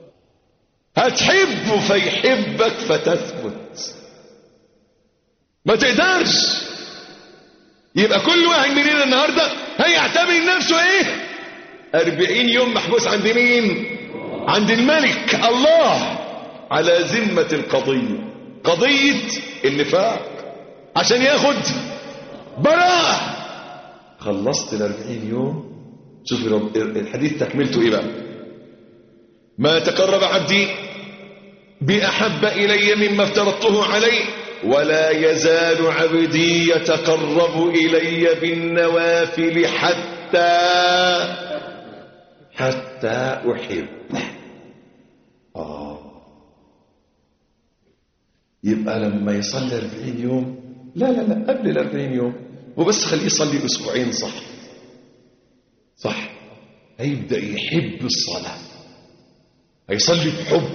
هتحبه فيحبك فتثبت ما تقدرش يبقى كل واحد مننا النهاردة هيعتبر نفسه ايه أربعين يوم محبوس عند مين عند الملك الله على ذمة القضية قضية النفاق عشان ياخد براءة خلصت الأربعين يوم شوف رب الحديث تكملته ايه بقى ما تقرب عبدي بأحب إلي مما افترضته عليه ولا يزال عبدي يتقرب إلي بالنوافل حتى حتى أحبه آه يبقى لما يصلي 40 يوم لا لا لا قبل ال 40 يوم وبس خليه يصلي أسبوعين صح صح هيبدأ يحب الصلاة هيصلي بحب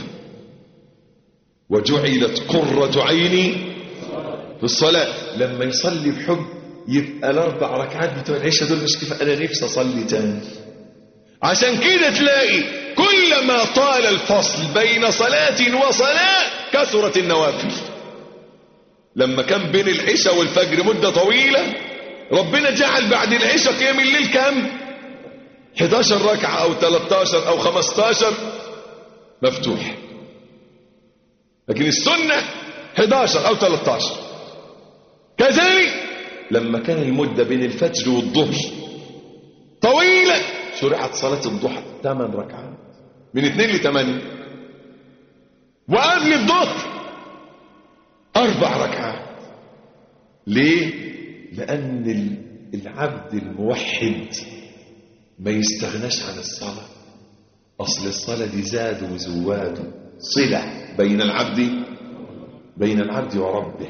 وجعلت قرة عيني في الصلاة لما يصلي بحب يبقى الأربع ركعات بتوع العشاء دول مش كفاية أنا نفسي أصلي تاني عشان كده تلاقي كلما طال الفصل بين صلاة وصلاة كثرت النوافل لما كان بين العشاء والفجر مدة طويلة ربنا جعل بعد العشاء قيام الليل كام 11 ركعة أو 13 أو 15 مفتوح لكن السنة 11 أو 13 كذلك لما كان المدة بين الفجر والظهر طويلة شرعت صلاة الضحى 8 ركعات من 2 ل 8 وقبل الظهر أربع ركعات ليه؟ لأن العبد الموحد ما يستغناش عن الصلاة أصل الصلاة دي زاد وزواد صلة بين العبد بين العبد وربه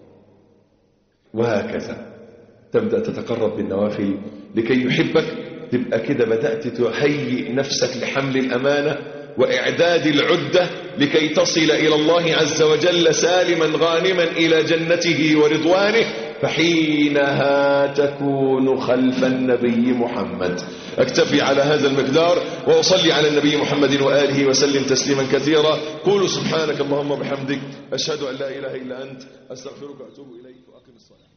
وهكذا تبدأ تتقرب بالنوافل لكي يحبك تبقى كده بدأت تهيئ نفسك لحمل الأمانة وإعداد العدة لكي تصل إلى الله عز وجل سالما غانما إلى جنته ورضوانه فحينها تكون خلف النبي محمد أكتفي على هذا المقدار وأصلي على النبي محمد وآله وسلم تسليما كثيرا قولوا سبحانك اللهم وبحمدك أشهد أن لا إله إلا أنت أستغفرك وأتوب إليك وأقم الصلاة